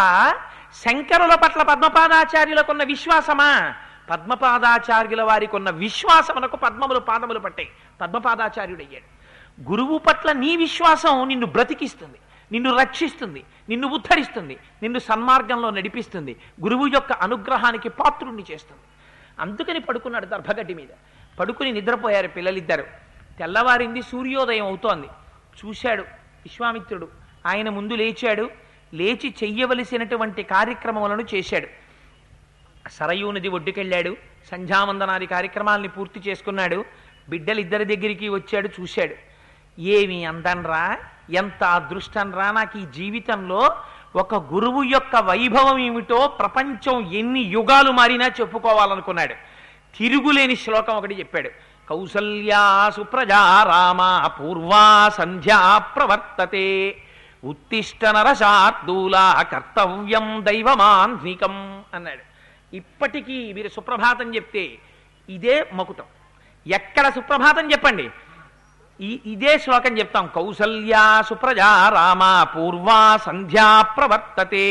శంకరుల పట్ల పద్మపాదాచార్యులకున్న విశ్వాసమా పద్మపాదాచార్యుల వారికి ఉన్న విశ్వాసమునకు పద్మములు పాదములు పట్టాయి పద్మపాదాచార్యుడయ్యాడు గురువు పట్ల నీ విశ్వాసం నిన్ను బ్రతికిస్తుంది నిన్ను రక్షిస్తుంది నిన్ను ఉద్ధరిస్తుంది నిన్ను సన్మార్గంలో నడిపిస్తుంది గురువు యొక్క అనుగ్రహానికి పాత్రుణ్ణి చేస్తుంది అందుకని పడుకున్నాడు దర్భగడ్డి మీద పడుకుని నిద్రపోయారు పిల్లలిద్దరు తెల్లవారింది సూర్యోదయం అవుతోంది చూశాడు విశ్వామిత్రుడు ఆయన ముందు లేచాడు లేచి చెయ్యవలసినటువంటి కార్యక్రమములను చేశాడు సరయూ నది ఒడ్డుకెళ్ళాడు సంధ్యావందనాది కార్యక్రమాల్ని పూర్తి చేసుకున్నాడు బిడ్డలు ఇద్దరి దగ్గరికి వచ్చాడు చూశాడు ఏమి అందన్రా ఎంత అదృష్టంరా నాకు ఈ జీవితంలో ఒక గురువు యొక్క వైభవం ఏమిటో ప్రపంచం ఎన్ని యుగాలు మారినా చెప్పుకోవాలనుకున్నాడు తిరుగులేని శ్లోకం ఒకటి చెప్పాడు కౌసల్యా సుప్రజా రామ పూర్వా సంధ్యా ప్రవర్తతే ఉత్తిష్ట నరశార్దూలా కర్తవ్యం దైవమాన్వికం అన్నాడు ఇప్పటికీ మీరు సుప్రభాతం చెప్తే ఇదే మకుటం ఎక్కడ సుప్రభాతం చెప్పండి ఈ ఇదే శ్లోకం చెప్తాం కౌసల్యా సుప్రజా రామ పూర్వా సంధ్యా ప్రవర్తతే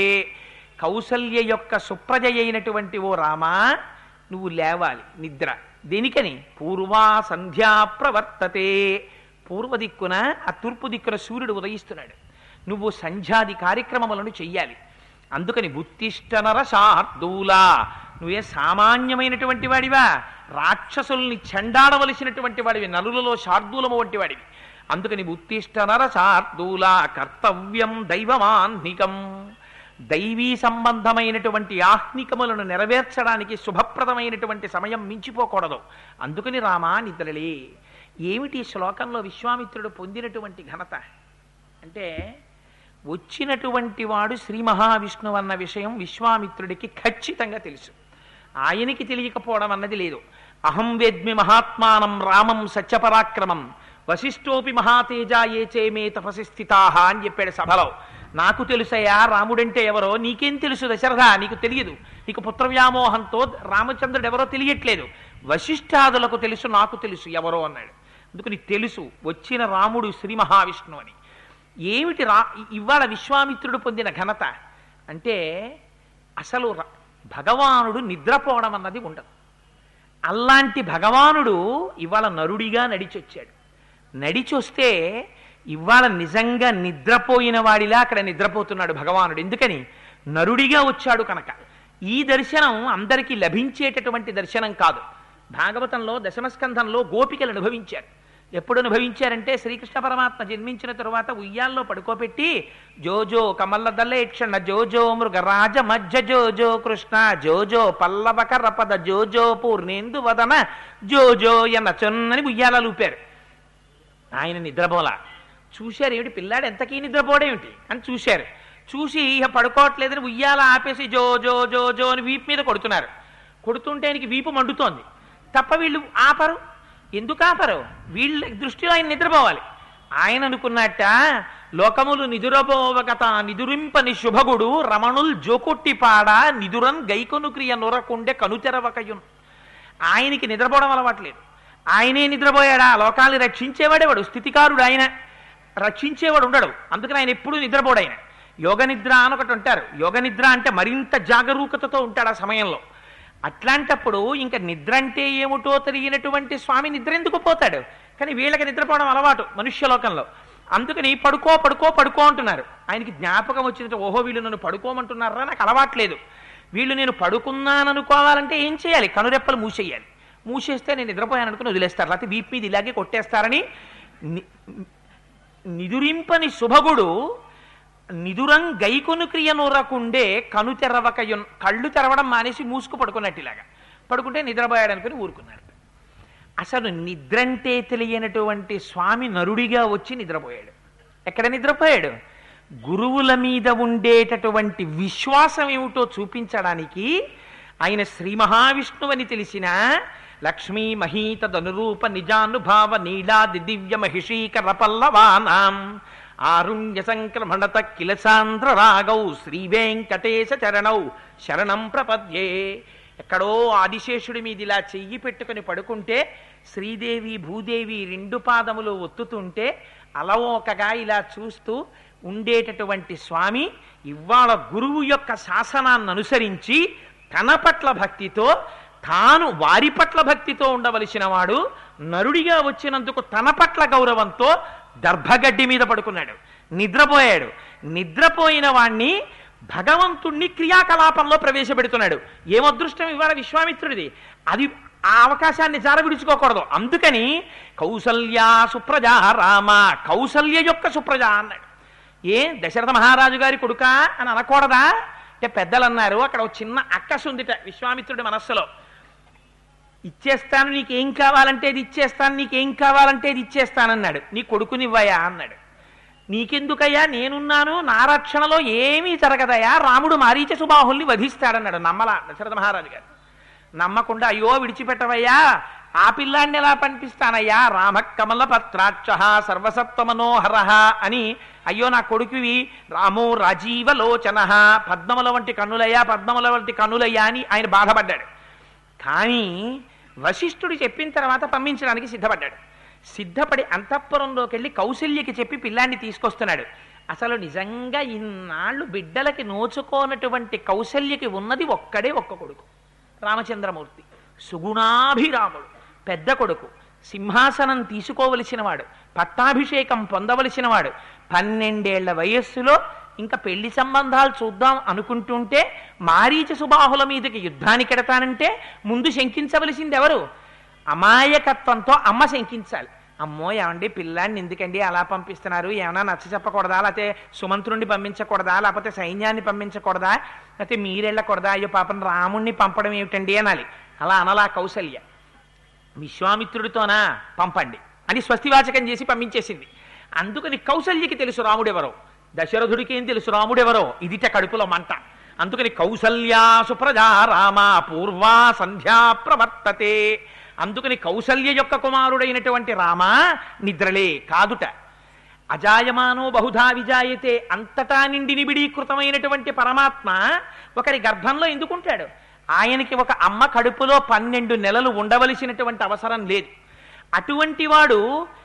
కౌసల్య యొక్క సుప్రజ అయినటువంటి ఓ రామా నువ్వు లేవాలి నిద్ర దేనికని పూర్వా సంధ్యా ప్రవర్తతే పూర్వ దిక్కున ఆ తూర్పు దిక్కున సూర్యుడు ఉదయిస్తున్నాడు నువ్వు సంధ్యాది కార్యక్రమములను చెయ్యాలి అందుకని ఉత్తిష్ట నరశార్దూలా నువ్వే సామాన్యమైనటువంటి వాడివా రాక్షసుల్ని చెండాడవలసినటువంటి వాడివి నలులలో శార్దూలము వంటి వాడివి అందుకని ఉత్తిష్ట నరశార్దూలా కర్తవ్యం దైవమాన్నికం దైవీ సంబంధమైనటువంటి ఆహ్నికములను నెరవేర్చడానికి శుభప్రదమైనటువంటి సమయం మించిపోకూడదు అందుకని రామా నిద్రలే ఏమిటి ఈ శ్లోకంలో విశ్వామిత్రుడు పొందినటువంటి ఘనత అంటే వచ్చినటువంటి వాడు శ్రీ మహావిష్ణువు అన్న విషయం విశ్వామిత్రుడికి ఖచ్చితంగా తెలుసు ఆయనకి తెలియకపోవడం అన్నది లేదు అహం వేద్మి మహాత్మానం రామం సత్యపరాక్రమం వశిష్ఠోపి మహాతేజ ఏ చేమే తపసి స్థితాహ అని చెప్పాడు సభలో నాకు తెలుసయ్యా రాముడంటే ఎవరో నీకేం తెలుసు దశరథ నీకు తెలియదు నీకు పుత్ర వ్యామోహంతో రామచంద్రుడు ఎవరో తెలియట్లేదు వశిష్ఠాదులకు తెలుసు నాకు తెలుసు ఎవరో అన్నాడు అందుకు నీకు తెలుసు వచ్చిన రాముడు శ్రీ మహావిష్ణువు అని ఏమిటి రా ఇవాళ విశ్వామిత్రుడు పొందిన ఘనత అంటే అసలు ర- భగవానుడు నిద్రపోవడం అన్నది ఉండదు అలాంటి భగవానుడు ఇవాళ నరుడిగా నడిచొచ్చాడు నడిచొస్తే ఇవాళ నిజంగా నిద్రపోయిన వాడిలా అక్కడ నిద్రపోతున్నాడు భగవానుడు ఎందుకని నరుడిగా వచ్చాడు కనుక ఈ దర్శనం అందరికీ లభించేటటువంటి దర్శనం కాదు భాగవతంలో దశమస్కంధంలో గోపికలు అనుభవించారు ఎప్పుడు అనుభవించారంటే శ్రీకృష్ణ పరమాత్మ జన్మించిన తరువాత ఉయ్యాల్లో పడుకోబెట్టి జోజో కమల్ల దల్లేక్షణ జోజో మృగరాజ మధ్య జోజో కృష్ణ జోజో పల్లవక రపద జోజో పూర్ణేందు వదన జోజో ఎన్న చొన్నని ఉయ్యాల లూపారు ఆయన నిద్రపోలా చూశారు ఏమిటి పిల్లాడు ఎంతకీ నిద్రపోవడేమిటి అని చూశారు చూసి ఇక పడుకోవట్లేదని ఉయ్యాల ఆపేసి జో జో జో జో అని వీపు మీద కొడుతున్నారు కొడుతుంటే ఆయనకి వీపు మండుతోంది తప్ప వీళ్ళు ఆపరు ఎందుకు ఆపరు వీళ్ళ దృష్టిలో ఆయన నిద్రపోవాలి ఆయన అనుకున్నట్ట లోకములు నిదురబోవగత నిదురింపని శుభగుడు రమణుల్ జోకొట్టి పాడ నిదురన్ గైకొను క్రియ నొరకుండే కనుతెరవకయున్ ఆయనకి నిద్రపోవడం అలవాట్లేదు ఆయనే నిద్రపోయాడా లోకాన్ని రక్షించేవాడేవాడు స్థితికారుడు ఆయన రక్షించేవాడు ఉండడు అందుకని ఆయన ఎప్పుడూ నిద్రపోడు ఆయన యోగ నిద్ర అని ఒకటి ఉంటారు యోగ నిద్ర అంటే మరింత జాగరూకతతో ఉంటాడు ఆ సమయంలో అట్లాంటప్పుడు ఇంకా నిద్ర అంటే ఏమిటో తెలియనటువంటి స్వామి నిద్ర ఎందుకు పోతాడు కానీ వీళ్ళకి నిద్రపోవడం అలవాటు మనుష్యలోకంలో అందుకని పడుకో పడుకో పడుకో అంటున్నారు ఆయనకి జ్ఞాపకం వచ్చినట్టు ఓహో వీళ్ళు నన్ను పడుకోమంటున్నారా నాకు అలవాట్లేదు వీళ్ళు నేను పడుకున్నాననుకోవాలంటే ఏం చేయాలి కనురెప్పలు మూసేయాలి మూసేస్తే నేను నిద్రపోయాను అనుకుని వదిలేస్తారు లేకపోతే వీపు మీద ఇలాగే కొట్టేస్తారని ని- నిదురింపని శుభగుడు నిదురం గైకొను క్రియ నూరకుండే కను తెరవకయున్ కళ్ళు తెరవడం మానేసి మూసుకు పడుకున్నట్టు ఇలాగా పడుకుంటే నిద్రపోయాడు అనుకుని ఊరుకున్నారు అసలు నిద్రంటే తెలియనటువంటి స్వామి నరుడిగా వచ్చి నిద్రపోయాడు ఎక్కడ నిద్రపోయాడు గురువుల మీద ఉండేటటువంటి విశ్వాసం ఏమిటో చూపించడానికి ఆయన శ్రీ మహావిష్ణువని తెలిసిన లక్ష్మీ మహీతదనురూప నిజానుభావ నీలాది దివ్య మహిషీకర పల్లవానాం ఆరుణ్య సంక్రమణత కిల సాంద్ర రాగౌ శ్రీ వెంకటేశ చరణౌ శరణం ప్రపద్యే ఎక్కడో ఆదిశేషుడి మీద ఇలా చెయ్యి పెట్టుకుని పడుకుంటే శ్రీదేవి భూదేవి రెండు పాదములు ఒత్తుతుంటే అలవోకగా ఇలా చూస్తూ ఉండేటటువంటి స్వామి ఇవాళ గురువు యొక్క శాసనాన్ని అనుసరించి తన పట్ల భక్తితో తాను వారి పట్ల భక్తితో ఉండవలసిన వాడు నరుడిగా వచ్చినందుకు తన పట్ల గౌరవంతో దర్భగడ్డి మీద పడుకున్నాడు నిద్రపోయాడు నిద్రపోయిన వాణ్ణి భగవంతుణ్ణి క్రియాకలాపంలో ప్రవేశపెడుతున్నాడు ఏం అదృష్టం ఇవాళ విశ్వామిత్రుడిది అది ఆ అవకాశాన్ని జార విడుచుకోకూడదు అందుకని కౌసల్యా సుప్రజా రామ కౌసల్య యొక్క సుప్రజ అన్నాడు ఏ దశరథ మహారాజు గారి కొడుకా అని అనకూడదా అంటే పెద్దలు అన్నారు అక్కడ ఒక చిన్న అక్కసు ఉందిట విశ్వామిత్రుడి మనస్సులో ఇచ్చేస్తాను నీకేం కావాలంటే ఇది ఇచ్చేస్తాను నీకేం కావాలంటే ఇది ఇచ్చేస్తానన్నాడు నీ కొడుకునివ్వయా అన్నాడు నీకెందుకయ్యా నేనున్నాను నా రక్షణలో ఏమీ జరగదయా రాముడు మారీచ సుబాహుల్ని వధిస్తాడన్నాడు నమ్మలా దశరథ మహారాజు గారు నమ్మకుండా అయ్యో విడిచిపెట్టవయ్యా ఆ పిల్లాన్ని ఎలా పంపిస్తానయ్యా రామ కమల పత్రాక్ష సర్వసత్వ మనోహర అని అయ్యో నా కొడుకువి రామో రాజీవలోచన పద్మముల వంటి కన్నులయ్యా పద్మముల వంటి కన్నులయ్యా అని ఆయన బాధపడ్డాడు కానీ వశిష్ఠుడు చెప్పిన తర్వాత పంపించడానికి సిద్ధపడ్డాడు సిద్ధపడి అంతఃపురంలోకి వెళ్ళి కౌశల్యకి చెప్పి పిల్లాన్ని తీసుకొస్తున్నాడు అసలు నిజంగా ఇన్నాళ్ళు బిడ్డలకి నోచుకోనటువంటి కౌశల్యకి ఉన్నది ఒక్కడే ఒక్క కొడుకు రామచంద్రమూర్తి సుగుణాభిరాముడు పెద్ద కొడుకు సింహాసనం తీసుకోవలసిన వాడు పట్టాభిషేకం పొందవలసిన వాడు పన్నెండేళ్ల వయస్సులో ఇంకా పెళ్లి సంబంధాలు చూద్దాం అనుకుంటుంటే మారీచ సుబాహుల మీదకి యుద్ధానికి ఎడతానంటే ముందు శంకించవలసింది ఎవరు అమాయకత్వంతో అమ్మ శంకించాలి అమ్మో ఏమండి పిల్లాన్ని ఎందుకండి అలా పంపిస్తున్నారు ఏమైనా నచ్చ చెప్పకూడదా లేకపోతే సుమంత్రుణ్ణి పంపించకూడదా లేకపోతే సైన్యాన్ని పంపించకూడదా లేకపోతే మీరెళ్ళకూడదా అయ్యో పాపం రాముణ్ణి పంపడం ఏమిటండి అనాలి అలా అనలా కౌసల్య విశ్వామిత్రుడితోనా పంపండి అని స్వస్తివాచకం చేసి పంపించేసింది అందుకని కౌసల్యకి తెలుసు రాముడెవరో దశరథుడికి ఏం తెలుసు రాముడెవరో ఇదిట కడుపులో మంట అందుకని కౌసల్యా సుప్రజా రామ పూర్వా సంధ్యా ప్రవర్తతే అందుకని కౌసల్య యొక్క కుమారుడైనటువంటి రామ నిద్రలే కాదుట అజాయమానో బహుధా విజాయతే అంతటా నిండి నిబిడీకృతమైనటువంటి పరమాత్మ ఒకరి గర్భంలో ఎందుకుంటాడు ఆయనకి ఒక అమ్మ కడుపులో పన్నెండు నెలలు ఉండవలసినటువంటి అవసరం లేదు అటువంటి వాడు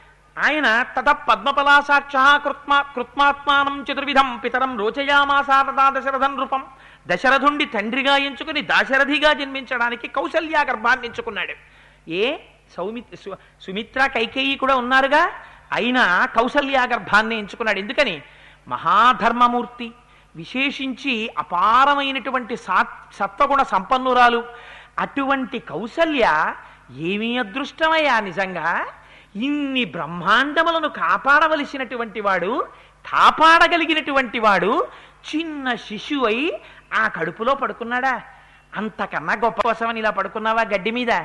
ఆయన తత పద్మపలాసాక్ష కృత్మా కృత్మాత్మానం చతుర్విధం పితరం రోచయామాసారదా దశరథం రూపం దశరథుండి తండ్రిగా ఎంచుకుని దాశరథిగా జన్మించడానికి కౌసల్యా గర్భాన్ని ఎంచుకున్నాడు ఏ సౌమిత్ సు- సుమిత్ర కైకేయి కూడా ఉన్నారుగా అయినా కౌసల్యా గర్భాన్ని ఎంచుకున్నాడు ఎందుకని మహాధర్మమూర్తి విశేషించి అపారమైనటువంటి సాత్ సత్వగుణ సంపన్నురాలు అటువంటి కౌసల్య ఏమీ అదృష్టమయ్యా నిజంగా ఇన్ని బ్రహ్మాండములను కాపాడవలసినటువంటి వాడు కాపాడగలిగినటువంటి వాడు చిన్న శిశువై ఆ కడుపులో పడుకున్నాడా అంతకన్నా గొప్ప కోసమని ఇలా పడుకున్నావా గడ్డి మీద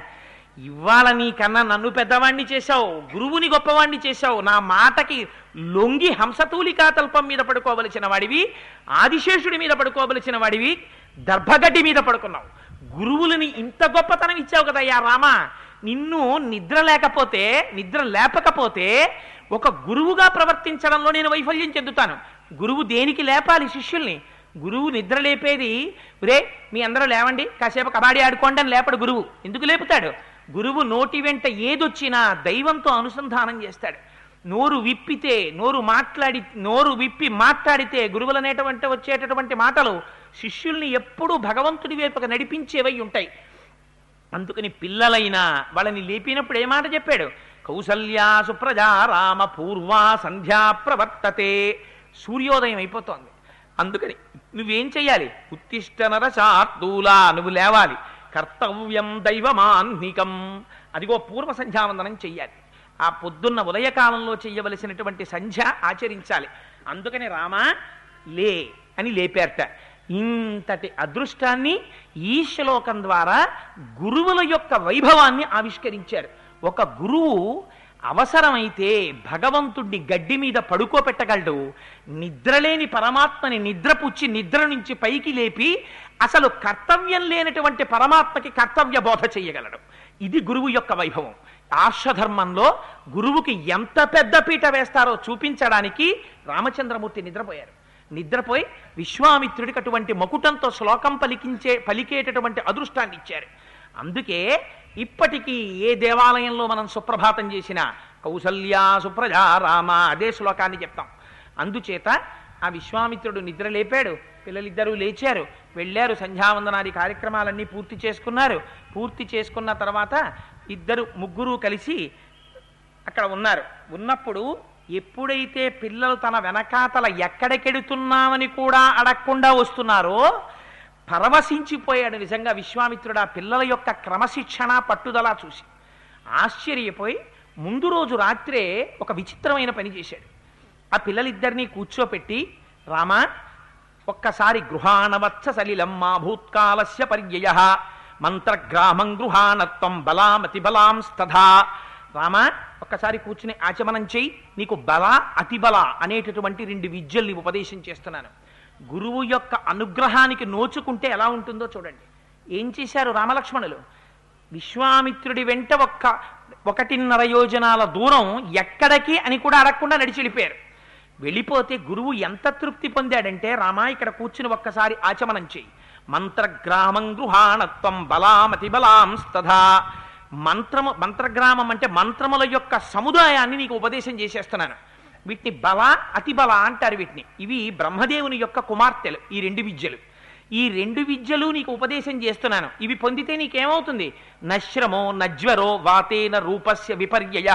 ఇవాళ నీకన్నా నన్ను పెద్దవాణ్ణి చేశావు గురువుని గొప్పవాణ్ణి చేశావు నా మాటకి లొంగి హంసతూలికా తల్పం మీద పడుకోవలసిన వాడివి ఆదిశేషుడి మీద పడుకోవలసిన వాడివి దర్భగడ్డి మీద పడుకున్నావు గురువులని ఇంత గొప్పతనం ఇచ్చావు కదయ్యా రామా నిన్ను నిద్ర లేకపోతే నిద్ర లేపకపోతే ఒక గురువుగా ప్రవర్తించడంలో నేను వైఫల్యం చెందుతాను గురువు దేనికి లేపాలి శిష్యుల్ని గురువు నిద్ర లేపేది రే మీ అందరూ లేవండి కాసేపు కబాడీ ఆడుకోండి అని లేపడు గురువు ఎందుకు లేపుతాడు గురువు నోటి వెంట ఏదొచ్చినా దైవంతో అనుసంధానం చేస్తాడు నోరు విప్పితే నోరు మాట్లాడి నోరు విప్పి మాట్లాడితే గురువులనేటువంటి వచ్చేటటువంటి మాటలు శిష్యుల్ని ఎప్పుడూ భగవంతుడి వైపుగా నడిపించేవై ఉంటాయి అందుకని పిల్లలైనా వాళ్ళని లేపినప్పుడు ఏ మాట చెప్పాడు కౌసల్యా సుప్రజా రామ పూర్వా సంధ్యా ప్రవర్తతే సూర్యోదయం అయిపోతోంది అందుకని నువ్వేం చెయ్యాలి ఉత్తిష్ట నరశార్దూలా నువ్వు లేవాలి కర్తవ్యం దైవమాన్నికం అదిగో పూర్వ సంధ్యావందనం చెయ్యాలి ఆ పొద్దున్న ఉదయకాలంలో చెయ్యవలసినటువంటి సంధ్య ఆచరించాలి అందుకని రామా లే అని లేపారట ఇంతటి అదృష్టాన్ని ఈ శ్లోకం ద్వారా గురువుల యొక్క వైభవాన్ని ఆవిష్కరించారు ఒక గురువు అవసరమైతే భగవంతుడిని గడ్డి మీద పడుకోబెట్టగలడు నిద్రలేని పరమాత్మని నిద్రపుచ్చి నిద్ర నుంచి పైకి లేపి అసలు కర్తవ్యం లేనటువంటి పరమాత్మకి కర్తవ్య బోధ చేయగలడు ఇది గురువు యొక్క వైభవం ఆర్షధర్మంలో గురువుకి ఎంత పెద్ద పీట వేస్తారో చూపించడానికి రామచంద్రమూర్తి నిద్రపోయారు నిద్రపోయి విశ్వామిత్రుడికి అటువంటి మకుటంతో శ్లోకం పలికించే పలికేటటువంటి అదృష్టాన్ని ఇచ్చారు అందుకే ఇప్పటికీ ఏ దేవాలయంలో మనం సుప్రభాతం చేసినా కౌసల్యా సుప్రజా రామ అదే శ్లోకాన్ని చెప్తాం అందుచేత ఆ విశ్వామిత్రుడు నిద్ర లేపాడు పిల్లలిద్దరూ లేచారు వెళ్ళారు సంధ్యావందనాది కార్యక్రమాలన్నీ పూర్తి చేసుకున్నారు పూర్తి చేసుకున్న తర్వాత ఇద్దరు ముగ్గురు కలిసి అక్కడ ఉన్నారు ఉన్నప్పుడు ఎప్పుడైతే పిల్లలు తన వెనకాతల ఎక్కడికెడుతున్నామని కూడా అడగకుండా వస్తున్నారో పరవశించిపోయాడు నిజంగా విశ్వామిత్రుడు ఆ పిల్లల యొక్క క్రమశిక్షణ పట్టుదల చూసి ఆశ్చర్యపోయి ముందు రోజు రాత్రే ఒక విచిత్రమైన పని చేశాడు ఆ పిల్లలిద్దరినీ కూర్చోపెట్టి రామా ఒక్కసారి గృహాణవత్స సలిలం మా భూత్కాలస్య పర్యయ మంత్రగ్రామం గృహాణత్వం బలామతి బలాంస్తథా రామా ఒక్కసారి కూర్చుని ఆచమనం చేయి నీకు బల అతిబల అనేటటువంటి రెండు విద్యల్ని ఉపదేశం చేస్తున్నాను గురువు యొక్క అనుగ్రహానికి నోచుకుంటే ఎలా ఉంటుందో చూడండి ఏం చేశారు రామలక్ష్మణులు విశ్వామిత్రుడి వెంట ఒక్క ఒకటిన్నర యోజనాల దూరం ఎక్కడికి అని కూడా అడగకుండా నడిచి వెళ్ళిపోయారు వెళ్ళిపోతే గురువు ఎంత తృప్తి పొందాడంటే రామా ఇక్కడ కూర్చుని ఒక్కసారి ఆచమనం చేయి మంత్రగ్రామం గృహాణత్వం బలామతి బలాంస్తథా మంత్రము మంత్రగ్రామం అంటే మంత్రముల యొక్క సముదాయాన్ని నీకు ఉపదేశం చేసేస్తున్నాను వీటిని బల అతి బల అంటారు వీటిని ఇవి బ్రహ్మదేవుని యొక్క కుమార్తెలు ఈ రెండు విద్యలు ఈ రెండు విద్యలు నీకు ఉపదేశం చేస్తున్నాను ఇవి పొందితే నీకేమవుతుంది నశ్రమో నజ్వరో వాతేన రూపస్య విపర్యయ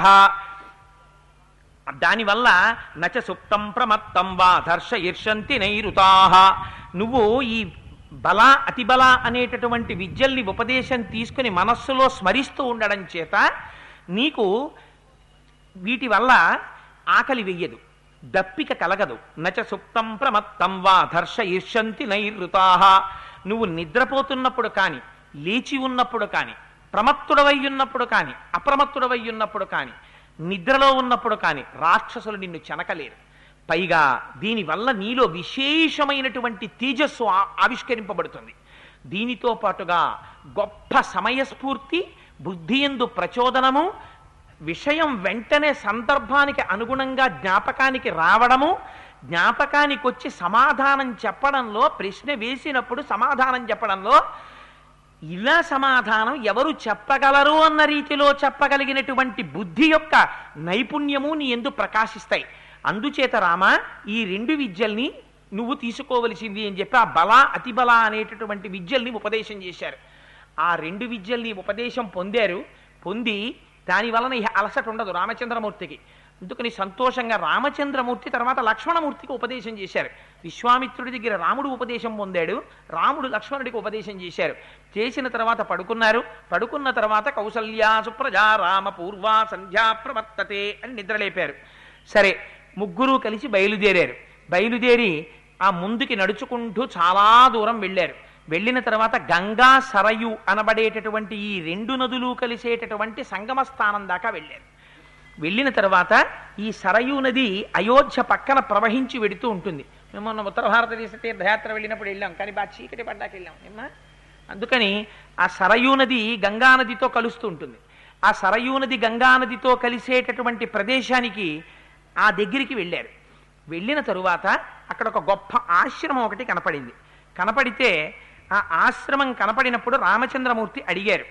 దానివల్ల నచ సుప్తం ప్రమత్తం వా దర్శ ఈర్షంతి నైరుతాహ నువ్వు ఈ బల అతిబల అనేటటువంటి విద్యల్ని ఉపదేశం తీసుకుని మనస్సులో స్మరిస్తూ ఉండడం చేత నీకు వీటి వల్ల ఆకలి వెయ్యదు దప్పిక కలగదు నచ సుప్తం ప్రమత్తం వా దర్శ ఈర్షంతి నైరుతాహ నువ్వు నిద్రపోతున్నప్పుడు కానీ లేచి ఉన్నప్పుడు కానీ ప్రమత్తుడవై ఉన్నప్పుడు కానీ అప్రమత్తుడవై ఉన్నప్పుడు కానీ నిద్రలో ఉన్నప్పుడు కానీ రాక్షసులు నిన్ను చెనకలేరు పైగా దీనివల్ల నీలో విశేషమైనటువంటి తేజస్సు ఆ- ఆవిష్కరింపబడుతుంది దీనితో పాటుగా గొప్ప సమయస్ఫూర్తి బుద్ధి ఎందు ప్రచోదనము విషయం వెంటనే సందర్భానికి అనుగుణంగా జ్ఞాపకానికి రావడము జ్ఞాపకానికి వచ్చి సమాధానం చెప్పడంలో ప్రశ్న వేసినప్పుడు సమాధానం చెప్పడంలో ఇలా సమాధానం ఎవరు చెప్పగలరు అన్న రీతిలో చెప్పగలిగినటువంటి బుద్ధి యొక్క నైపుణ్యము నీ ఎందు ప్రకాశిస్తాయి అందుచేత రామ ఈ రెండు విద్యల్ని నువ్వు తీసుకోవలసింది అని చెప్పి ఆ బల అతిబల అనేటటువంటి విద్యల్ని ఉపదేశం చేశారు ఆ రెండు విద్యల్ని ఉపదేశం పొందారు పొంది దాని వలన ఇహ అలసట ఉండదు రామచంద్రమూర్తికి అందుకని సంతోషంగా రామచంద్రమూర్తి తర్వాత లక్ష్మణమూర్తికి ఉపదేశం చేశారు విశ్వామిత్రుడి దగ్గర రాముడు ఉపదేశం పొందాడు రాముడు లక్ష్మణుడికి ఉపదేశం చేశారు చేసిన తర్వాత పడుకున్నారు పడుకున్న తర్వాత కౌసల్యా సుప్రజా రామ పూర్వ సంధ్యా ప్రవర్తతే అని నిద్రలేపారు సరే ముగ్గురు కలిసి బయలుదేరారు బయలుదేరి ఆ ముందుకి నడుచుకుంటూ చాలా దూరం వెళ్ళారు వెళ్ళిన తర్వాత గంగా సరయు అనబడేటటువంటి ఈ రెండు నదులు కలిసేటటువంటి సంగమ స్థానం దాకా వెళ్ళారు వెళ్ళిన తర్వాత ఈ సరయూ నది అయోధ్య పక్కన ప్రవహించి వెడుతూ ఉంటుంది మేము మొన్న ఉత్తర భారతదేశ తీర్థయాత్ర వెళ్ళినప్పుడు వెళ్ళాం కానీ బాగా చీకటి పడ్డాక వెళ్ళాం ఏమ్మా అందుకని ఆ సరయూ నది గంగా నదితో కలుస్తూ ఉంటుంది ఆ సరయూ నది గంగా నదితో కలిసేటటువంటి ప్రదేశానికి ఆ దగ్గరికి వెళ్ళారు వెళ్ళిన తరువాత అక్కడ ఒక గొప్ప ఆశ్రమం ఒకటి కనపడింది కనపడితే ఆ ఆశ్రమం కనపడినప్పుడు రామచంద్రమూర్తి అడిగారు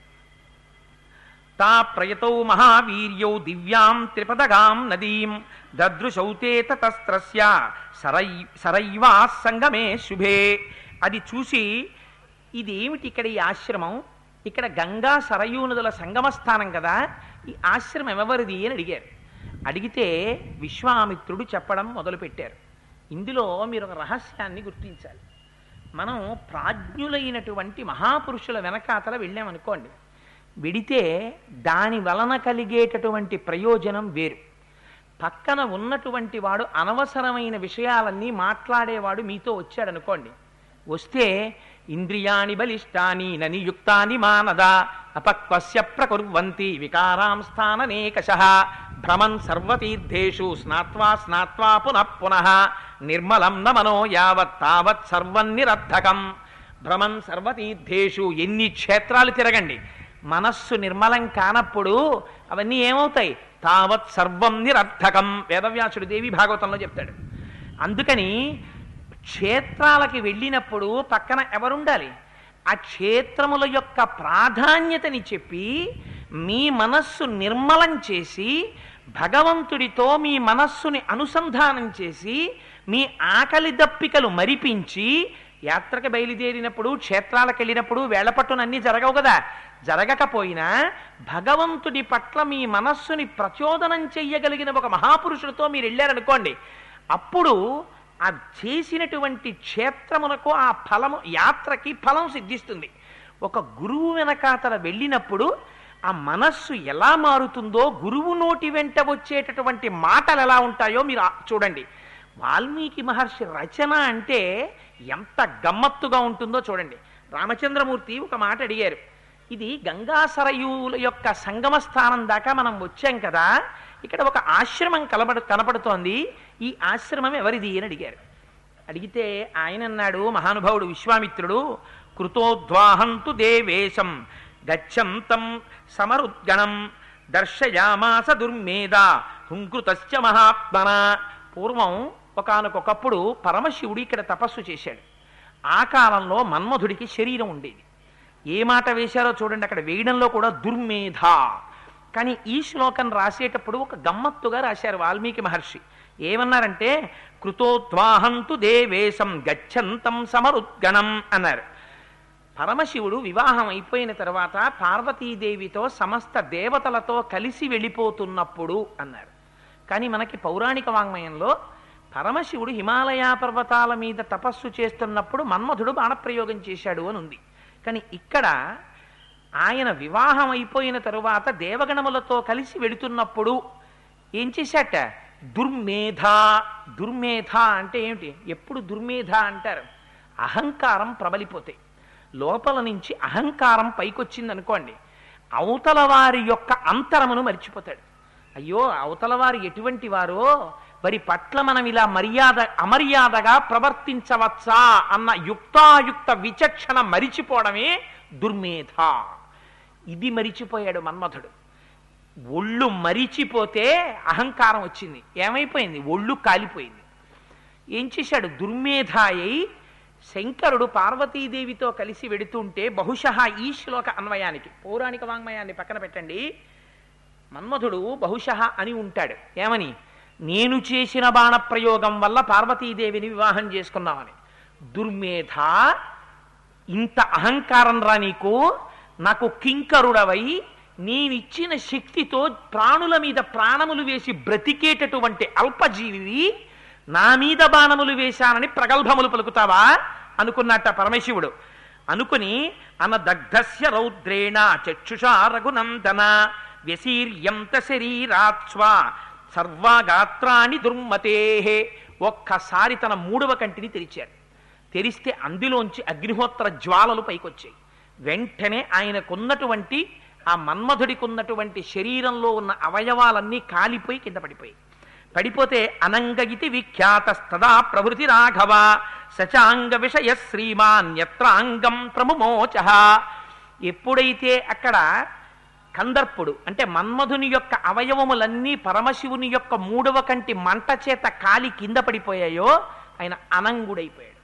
తా ప్రయతౌ మహావీర్యౌ దివ్యాం త్రిపదగాం నదీం దదృశౌతే తతస్త్రస్య సరై సరైవా సంగమే శుభే అది చూసి ఇదేమిటి ఇక్కడ ఈ ఆశ్రమం ఇక్కడ గంగా సరయూ నదుల సంగమ స్థానం కదా ఈ ఆశ్రమం ఎవరిది అని అడిగారు అడిగితే విశ్వామిత్రుడు చెప్పడం మొదలుపెట్టారు ఇందులో మీరు ఒక రహస్యాన్ని గుర్తించాలి మనం ప్రాజ్ఞులైనటువంటి మహాపురుషుల వెనకాతల వెళ్ళామనుకోండి వెడితే దాని వలన కలిగేటటువంటి ప్రయోజనం వేరు పక్కన ఉన్నటువంటి వాడు అనవసరమైన విషయాలన్నీ మాట్లాడేవాడు మీతో వచ్చాడనుకోండి వస్తే ఇంద్రియాణి బలిష్టాని ననియుక్తాని మానద అపక్వస్య ప్రకుర్వంతి వికారాం స్థాననేకశ భ్రమన్ సర్వతీర్థేషు స్నాత్వా స్నాత్వా పునః పునః నిర్మలం న మనో యావత్ తావత్ సర్వం నిరర్థకం భ్రమన్ సర్వతీర్థేషు ఎన్ని క్షేత్రాలు తిరగండి మనస్సు నిర్మలం కానప్పుడు అవన్నీ ఏమవుతాయి తావత్ సర్వం నిరర్థకం వేదవ్యాసుడు దేవి భాగవతంలో చెప్తాడు అందుకని క్షేత్రాలకి వెళ్ళినప్పుడు పక్కన ఎవరుండాలి ఆ క్షేత్రముల యొక్క ప్రాధాన్యతని చెప్పి మీ మనస్సు నిర్మలం చేసి భగవంతుడితో మీ మనస్సుని అనుసంధానం చేసి మీ ఆకలి దప్పికలు మరిపించి యాత్రకి బయలుదేరినప్పుడు క్షేత్రాలకు వెళ్ళినప్పుడు వేళపట్టునన్నీ జరగవు కదా జరగకపోయినా భగవంతుడి పట్ల మీ మనస్సుని ప్రచోదనం చెయ్యగలిగిన ఒక మహాపురుషుడితో మీరు వెళ్ళారనుకోండి అప్పుడు ఆ చేసినటువంటి క్షేత్రమునకు ఆ ఫలము యాత్రకి ఫలం సిద్ధిస్తుంది ఒక గురువు వెనకాతల వెళ్ళినప్పుడు ఆ మనస్సు ఎలా మారుతుందో గురువు నోటి వెంట వచ్చేటటువంటి మాటలు ఎలా ఉంటాయో మీరు ఆ- చూడండి వాల్మీకి మహర్షి రచన అంటే ఎంత గమ్మత్తుగా ఉంటుందో చూడండి రామచంద్రమూర్తి ఒక మాట అడిగారు ఇది గంగా సరయూల యొక్క సంగమ స్థానం దాకా మనం వచ్చాం కదా ఇక్కడ ఒక ఆశ్రమం కలబడు కనపడుతోంది ఈ ఆశ్రమం ఎవరిది అని అడిగారు అడిగితే ఆయన అన్నాడు మహానుభావుడు విశ్వామిత్రుడు కృతోద్వాహంతు దేవేశం గచ్చంతం సమరుద్గణం దర్శయామాస దుర్మేధ హుంకృతశ్చ మహాత్మన పూర్వం ఒకానొకప్పుడు పరమశివుడు ఇక్కడ తపస్సు చేశాడు ఆ కాలంలో మన్మధుడికి శరీరం ఉండేది ఏ మాట వేశారో చూడండి అక్కడ వేయడంలో కూడా దుర్మేధ కానీ ఈ శ్లోకం రాసేటప్పుడు ఒక గమ్మత్తుగా రాశారు వాల్మీకి మహర్షి ఏమన్నారంటే కృతోద్వాహంతు దేవేశం గచ్చంతం సమరుద్గణం అన్నారు పరమశివుడు వివాహం అయిపోయిన తర్వాత పార్వతీదేవితో సమస్త దేవతలతో కలిసి వెళ్ళిపోతున్నప్పుడు అన్నారు కానీ మనకి పౌరాణిక వాంగ్మయంలో పరమశివుడు హిమాలయ పర్వతాల మీద తపస్సు చేస్తున్నప్పుడు మన్మధుడు బాణప్రయోగం చేశాడు అని ఉంది కానీ ఇక్కడ ఆయన వివాహం అయిపోయిన తరువాత దేవగణములతో కలిసి వెళుతున్నప్పుడు ఏం చేశాట దుర్మేధ దుర్మేధ అంటే ఏమిటి ఎప్పుడు దుర్మేధ అంటారు అహంకారం ప్రబలిపోతాయి లోపల నుంచి అహంకారం పైకొచ్చింది అనుకోండి అవతల వారి యొక్క అంతరమును మర్చిపోతాడు అయ్యో అవతల వారు ఎటువంటి వారో వారి పట్ల మనం ఇలా మర్యాద అమర్యాదగా ప్రవర్తించవచ్చా అన్న యుక్తాయుక్త విచక్షణ మరిచిపోవడమే దుర్మేధ ఇది మరిచిపోయాడు మన్మథుడు ఒళ్ళు మరిచిపోతే అహంకారం వచ్చింది ఏమైపోయింది ఒళ్ళు కాలిపోయింది ఏం చేశాడు దుర్మేధాయై శంకరుడు పార్వతీదేవితో కలిసి వెడుతుంటే బహుశಃ ఈ శ్లోక అన్వయానికి పౌరాణిక వాంగ్మయాన్ని పక్కన పెట్టండి మన్మధుడు బహుశః అని ఉంటాడు ఏమని నేను చేసిన బాణప్రయోగం వల్ల పార్వతీదేవిని వివాహం చేసుకున్నామని దుర్మేధ ఇంత అహంకారం రా నీకు నాకు కింకరుడవై నేనిచ్చిన శక్తితో ప్రాణుల మీద ప్రాణములు వేసి బ్రతికేటటువంటి అల్పజీవి నా మీద బాణములు వేశానని ప్రగల్భములు పలుకుతావా అనుకున్నట్ట పరమశివుడు అనుకుని అనదగ్ధస్య రౌద్రేణ చక్షుషా రఘునందన వ్యశీర్యంత శరీరాత్స్వ సర్వాగాత్రాన్ని దుర్మతే ఒక్కసారి తన మూడవ కంటిని తెరిచారు తెరిస్తే అందులోంచి అగ్నిహోత్ర జ్వాలలు పైకొచ్చాయి వెంటనే ఆయనకున్నటువంటి ఆ మన్మధుడికున్నటువంటి శరీరంలో ఉన్న అవయవాలన్నీ కాలిపోయి కింద పడిపోయి పడిపోతే అనంగగితి విఖ్యాతస్తదా ప్రభృతి రాఘవ సచాంగ విషయ శ్రీమాన్ యత్రాంగం ప్రముమోచ ఎప్పుడైతే అక్కడ కందర్పుడు అంటే మన్మధుని యొక్క అవయవములన్నీ పరమశివుని యొక్క మూడవ కంటి మంట చేత కాలి కింద పడిపోయాయో ఆయన అనంగుడైపోయాడు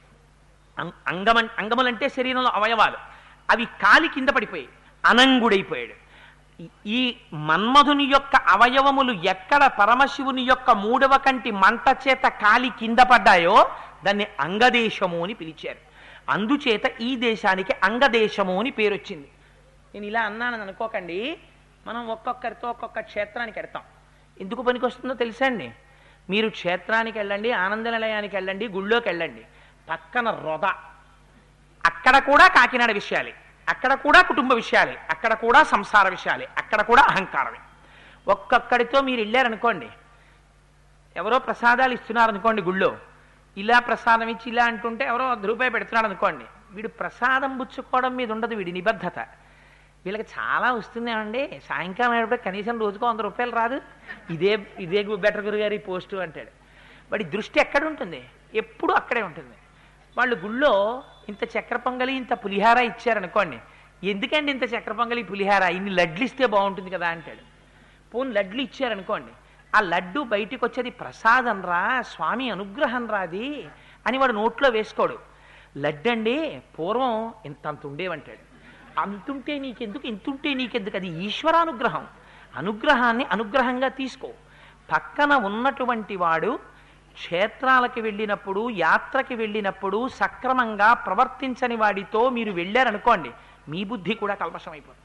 అం- అంగమ అంగములంటే శరీరంలో అవయవాలు అవి కాలి కింద పడిపోయాయి అనంగుడైపోయాడు ఈ- ఈ మన్మధుని యొక్క అవయవములు ఎక్కడ పరమశివుని యొక్క మూడవ కంటి మంట చేత కాలి కింద పడ్డాయో దాన్ని అంగదేశము అని పిలిచారు అందుచేత ఈ దేశానికి అంగదేశము అని పేరు వచ్చింది నేను ఇలా అన్నానని అనుకోకండి మనం ఒక్కొక్కరితో ఒక్కొక్క క్షేత్రానికి వెడతాం ఎందుకు పనికి వస్తుందో తెలుసా అండి మీరు క్షేత్రానికి వెళ్ళండి ఆనంద నిలయానికి వెళ్ళండి గుళ్ళోకి వెళ్ళండి పక్కన రొద అక్కడ కూడా కాకినాడ విషయాలే అక్కడ కూడా కుటుంబ విషయాలే అక్కడ కూడా సంసార విషయాలే అక్కడ కూడా అహంకారమే ఒక్కొక్కడితో మీరు వెళ్ళారనుకోండి ఎవరో ప్రసాదాలు ఇస్తున్నారు అనుకోండి గుళ్ళో ఇలా ప్రసాదం ఇచ్చి ఇలా అంటుంటే ఎవరో వంద రూపాయి పెడుతున్నాడు అనుకోండి వీడు ప్రసాదం పుచ్చుకోవడం మీద ఉండదు వీడి నిబద్ధత వీళ్ళకి చాలా వస్తుందేమండి సాయంకాలం అయినప్పుడు కనీసం రోజుకో వంద రూపాయలు రాదు ఇదే ఇదే గు- బెటర్ గురుగారి పోస్టు అంటాడు వాడి దృష్టి ఎక్కడ ఉంటుంది ఎప్పుడు అక్కడే ఉంటుంది వాళ్ళు గుళ్ళో ఇంత చక్కెర పొంగలి ఇంత పులిహార ఇచ్చారనుకోండి ఎందుకండి ఇంత చక్కెర పొంగలి పులిహార ఇన్ని లడ్లు ఇస్తే బాగుంటుంది కదా అంటాడు పోని లడ్లు ఇచ్చారనుకోండి ఆ లడ్డు బయటికి వచ్చేది ప్రసాదం రా స్వామి అనుగ్రహం రాది అని వాడు నోట్లో వేసుకోడు లడ్డు అండి పూర్వం ఇంత అంత ఉండేవంటాడు అంతుంటే నీకెందుకు ఇంతుంటే నీకెందుకు అది ఈశ్వరానుగ్రహం అనుగ్రహాన్ని అనుగ్రహంగా తీసుకో పక్కన ఉన్నటువంటి వాడు క్షేత్రాలకి వెళ్ళినప్పుడు యాత్రకి వెళ్ళినప్పుడు సక్రమంగా ప్రవర్తించని వాడితో మీరు వెళ్ళారనుకోండి మీ బుద్ధి కూడా కల్మషమైపోతుంది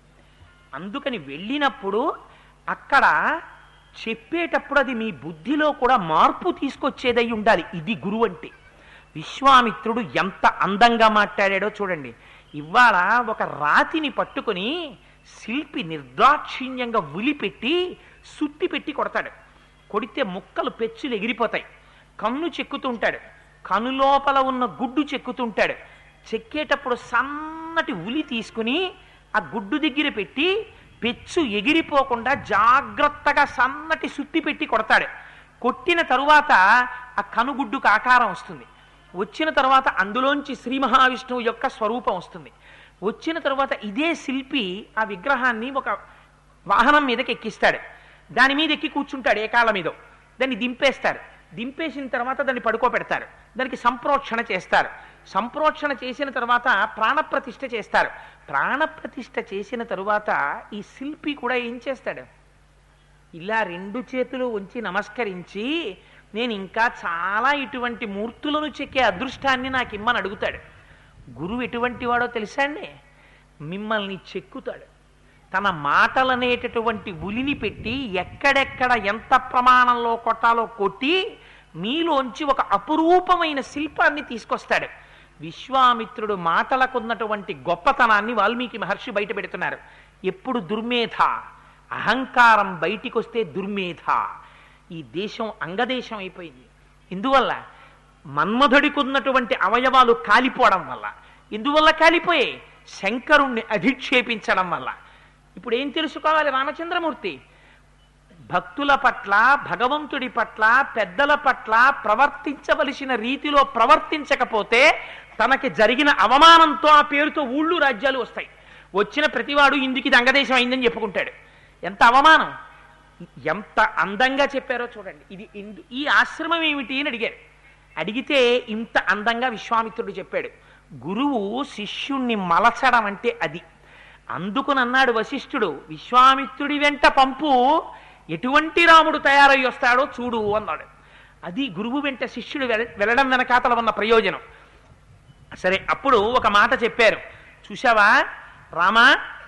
అందుకని వెళ్ళినప్పుడు అక్కడ చెప్పేటప్పుడు అది మీ బుద్ధిలో కూడా మార్పు తీసుకొచ్చేదై ఉండాలి ఇది గురువు అంటే విశ్వామిత్రుడు ఎంత అందంగా మాట్లాడాడో చూడండి ఇవాళ ఒక రాతిని పట్టుకొని శిల్పి నిర్దాక్షిణ్యంగా ఉలిపెట్టి సుత్తి పెట్టి కొడతాడు కొడితే ముక్కలు పెచ్చులు ఎగిరిపోతాయి కన్ను చెక్కుతుంటాడు కను లోపల ఉన్న గుడ్డు చెక్కుతుంటాడు చెక్కేటప్పుడు సన్నటి ఉలి తీసుకుని ఆ గుడ్డు దగ్గర పెట్టి పెచ్చు ఎగిరిపోకుండా జాగ్రత్తగా సన్నటి సుత్తి పెట్టి కొడతాడు కొట్టిన తరువాత ఆ కనుగుడ్డుకు ఆకారం వస్తుంది వచ్చిన తర్వాత అందులోంచి శ్రీ మహావిష్ణువు యొక్క స్వరూపం వస్తుంది వచ్చిన తర్వాత ఇదే శిల్పి ఆ విగ్రహాన్ని ఒక వాహనం మీదకి ఎక్కిస్తాడు దాని మీద ఎక్కి కూర్చుంటాడు ఏ కాళ్ళ మీదో దాన్ని దింపేస్తారు దింపేసిన తర్వాత దాన్ని పడుకోబెడతారు దానికి సంప్రోక్షణ చేస్తారు సంప్రోక్షణ చేసిన తర్వాత ప్రాణప్రతిష్ఠ చేస్తారు ప్రాణప్రతిష్ఠ చేసిన తరువాత ఈ శిల్పి కూడా ఏం చేస్తాడు ఇలా రెండు చేతులు ఉంచి నమస్కరించి నేను ఇంకా చాలా ఇటువంటి మూర్తులను చెక్కే అదృష్టాన్ని నాకు ఇమ్మని అడుగుతాడు గురువు ఎటువంటి వాడో తెలుసా అండి మిమ్మల్ని చెక్కుతాడు తన మాటలనేటటువంటి ఉలిని పెట్టి ఎక్కడెక్కడ ఎంత ప్రమాణంలో కొట్టాలో కొట్టి మీలోంచి ఒక అపురూపమైన శిల్పాన్ని తీసుకొస్తాడు విశ్వామిత్రుడు మాటలకున్నటువంటి గొప్పతనాన్ని వాల్మీకి మహర్షి బయట పెడుతున్నారు ఎప్పుడు దుర్మేధ అహంకారం బయటికి వస్తే దుర్మేధ ఈ దేశం అంగదేశం అయిపోయింది ఎందువల్ల మన్మధుడికి ఉన్నటువంటి అవయవాలు కాలిపోవడం వల్ల ఎందువల్ల కాలిపోయాయి శంకరుణ్ణి అధిక్షేపించడం వల్ల ఇప్పుడు ఏం తెలుసుకోవాలి రామచంద్రమూర్తి భక్తుల పట్ల భగవంతుడి పట్ల పెద్దల పట్ల ప్రవర్తించవలసిన రీతిలో ప్రవర్తించకపోతే తనకి జరిగిన అవమానంతో ఆ పేరుతో ఊళ్ళు రాజ్యాలు వస్తాయి వచ్చిన ప్రతివాడు ఇందుకు ఇది అంగదేశం అయిందని చెప్పుకుంటాడు ఎంత అవమానం ఎంత అందంగా చెప్పారో చూడండి ఇది ఇందు ఈ ఆశ్రమం ఏమిటి అని అడిగారు అడిగితే ఇంత అందంగా విశ్వామిత్రుడు చెప్పాడు గురువు శిష్యుణ్ణి మలచడం అంటే అది అందుకునన్నాడు వశిష్ఠుడు విశ్వామిత్రుడి వెంట పంపు ఎటువంటి రాముడు తయారై వస్తాడో చూడు అన్నాడు అది గురువు వెంట శిష్యుడు వెల- వెళ్ళడం వెనకాతల ఉన్న ప్రయోజనం సరే అప్పుడు ఒక మాట చెప్పారు చూసావా రామా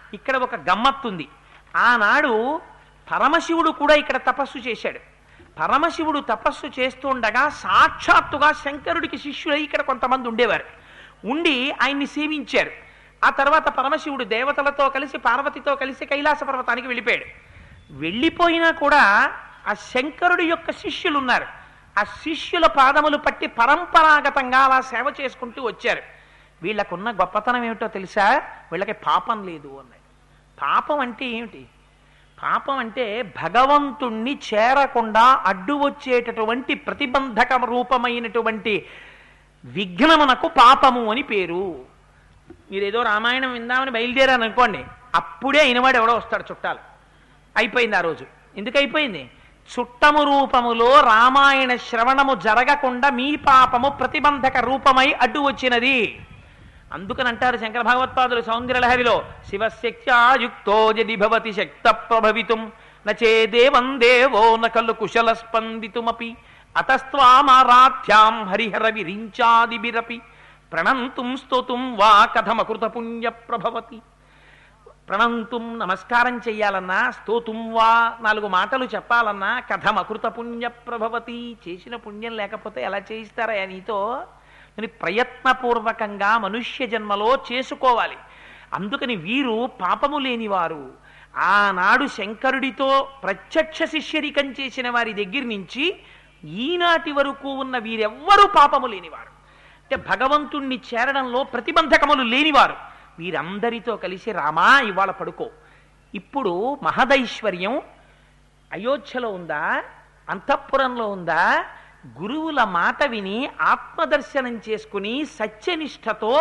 ఇక్కడ ఒక గమ్మత్తుంది ఆనాడు పరమశివుడు కూడా ఇక్కడ తపస్సు చేశాడు పరమశివుడు తపస్సు చేస్తుండగా సాక్షాత్తుగా శంకరుడికి శిష్యులై ఇక్కడ కొంతమంది ఉండేవారు ఉండి ఆయన్ని సేవించారు ఆ తర్వాత పరమశివుడు దేవతలతో కలిసి పార్వతితో కలిసి కైలాస పర్వతానికి వెళ్ళిపోయాడు వెళ్ళిపోయినా కూడా ఆ శంకరుడి యొక్క శిష్యులు ఉన్నారు ఆ శిష్యుల పాదములు పట్టి పరంపరాగతంగా అలా సేవ చేసుకుంటూ వచ్చారు వీళ్ళకున్న గొప్పతనం ఏమిటో తెలుసా వీళ్ళకి పాపం లేదు అన్నాడు పాపం అంటే ఏమిటి పాపం అంటే భగవంతుణ్ణి చేరకుండా అడ్డు వచ్చేటటువంటి ప్రతిబంధక రూపమైనటువంటి విఘ్నమునకు పాపము అని పేరు మీరేదో రామాయణం విందామని బయలుదేరారు అనుకోండి అప్పుడే అయినవాడు ఎవడో వస్తాడు చుట్టాలు అయిపోయింది ఆ రోజు ఎందుకు అయిపోయింది చుట్టము రూపములో రామాయణ శ్రవణము జరగకుండా మీ పాపము ప్రతిబంధక రూపమై అడ్డు వచ్చినది అందుకని అంటారు శంకర భగవత్పాదులు సౌందర్యలహరిలో శివశక్త్యాయుక్తో జది భవతి శక్త ప్రభవితుం నచేదేవం దేవో నకలు కుశల స్పందితుమపి అతస్త్వామారాధ్యాం హరిహర విరించాదిభిరపి ప్రణంతుం స్తోతుం వా కథమకృత పుణ్య ప్రభవతి ప్రణంతుం నమస్కారం చెయ్యాలన్నా స్తోతుం వా నాలుగు మాటలు చెప్పాలన్నా కథమకృత పుణ్య ప్రభవతి చేసిన పుణ్యం లేకపోతే ఎలా చేయిస్తారా నీతో అని ప్రయత్నపూర్వకంగా మనుష్య జన్మలో చేసుకోవాలి అందుకని వీరు పాపము లేనివారు ఆనాడు శంకరుడితో ప్రత్యక్ష శిష్యరికం చేసిన వారి దగ్గర నుంచి ఈనాటి వరకు ఉన్న వీరెవ్వరూ పాపము లేనివారు అంటే భగవంతుణ్ణి చేరడంలో ప్రతిబంధకములు లేనివారు వీరందరితో కలిసి రామా ఇవాళ పడుకో ఇప్పుడు మహదైశ్వర్యం అయోధ్యలో ఉందా అంతఃపురంలో ఉందా గురువుల మాట విని ఆత్మదర్శనం చేసుకుని సత్యనిష్టతో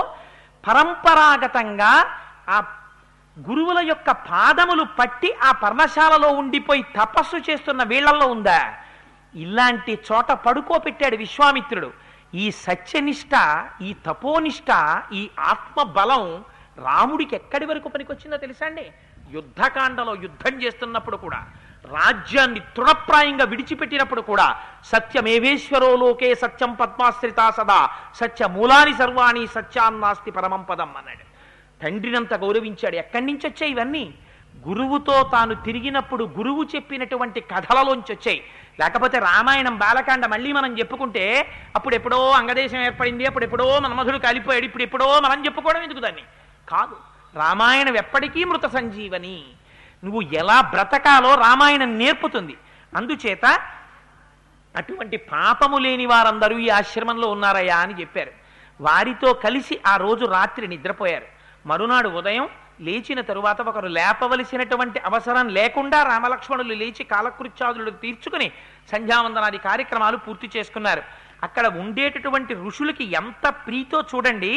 పరంపరాగతంగా ఆ గురువుల యొక్క పాదములు పట్టి ఆ పర్ణశాలలో ఉండిపోయి తపస్సు చేస్తున్న వీళ్ళల్లో ఉందా ఇలాంటి చోట పడుకోపెట్టాడు విశ్వామిత్రుడు ఈ సత్యనిష్ట ఈ తపోనిష్ట ఈ ఆత్మబలం రాముడికి ఎక్కడి వరకు పనికొచ్చిందో తెలుసా అండి యుద్ధకాండలో యుద్ధం చేస్తున్నప్పుడు కూడా రాజ్యాన్ని తృణప్రాయంగా విడిచిపెట్టినప్పుడు కూడా సత్యమేవేశ్వరో లోకే సత్యం పద్మాశ్రితా సదా సత్య మూలాని సర్వాణి సత్యాన్నాస్తి పరమం పదం అన్నాడు తండ్రినంత గౌరవించాడు ఎక్కడి నుంచి వచ్చాయి ఇవన్నీ గురువుతో తాను తిరిగినప్పుడు గురువు చెప్పినటువంటి కథలలోంచి వచ్చాయి లేకపోతే రామాయణం బాలకాండ మళ్ళీ మనం చెప్పుకుంటే అప్పుడు ఎప్పుడో అంగదేశం ఏర్పడింది అప్పుడు ఎప్పుడో మన్మధుడు కాలిపోయాడు ఇప్పుడు ఎప్పుడో మనం చెప్పుకోవడం ఎందుకు దాన్ని కాదు రామాయణం ఎప్పటికీ మృత సంజీవని నువ్వు ఎలా బ్రతకాలో రామాయణం నేర్పుతుంది అందుచేత అటువంటి పాపము లేని వారందరూ ఈ ఆశ్రమంలో ఉన్నారయ్యా అని చెప్పారు వారితో కలిసి ఆ రోజు రాత్రి నిద్రపోయారు మరునాడు ఉదయం లేచిన తరువాత ఒకరు లేపవలసినటువంటి అవసరం లేకుండా రామలక్ష్మణులు లేచి కాలకృత్యాదులు తీర్చుకుని సంధ్యావందనాది కార్యక్రమాలు పూర్తి చేసుకున్నారు అక్కడ ఉండేటటువంటి ఋషులకి ఎంత ప్రీతో చూడండి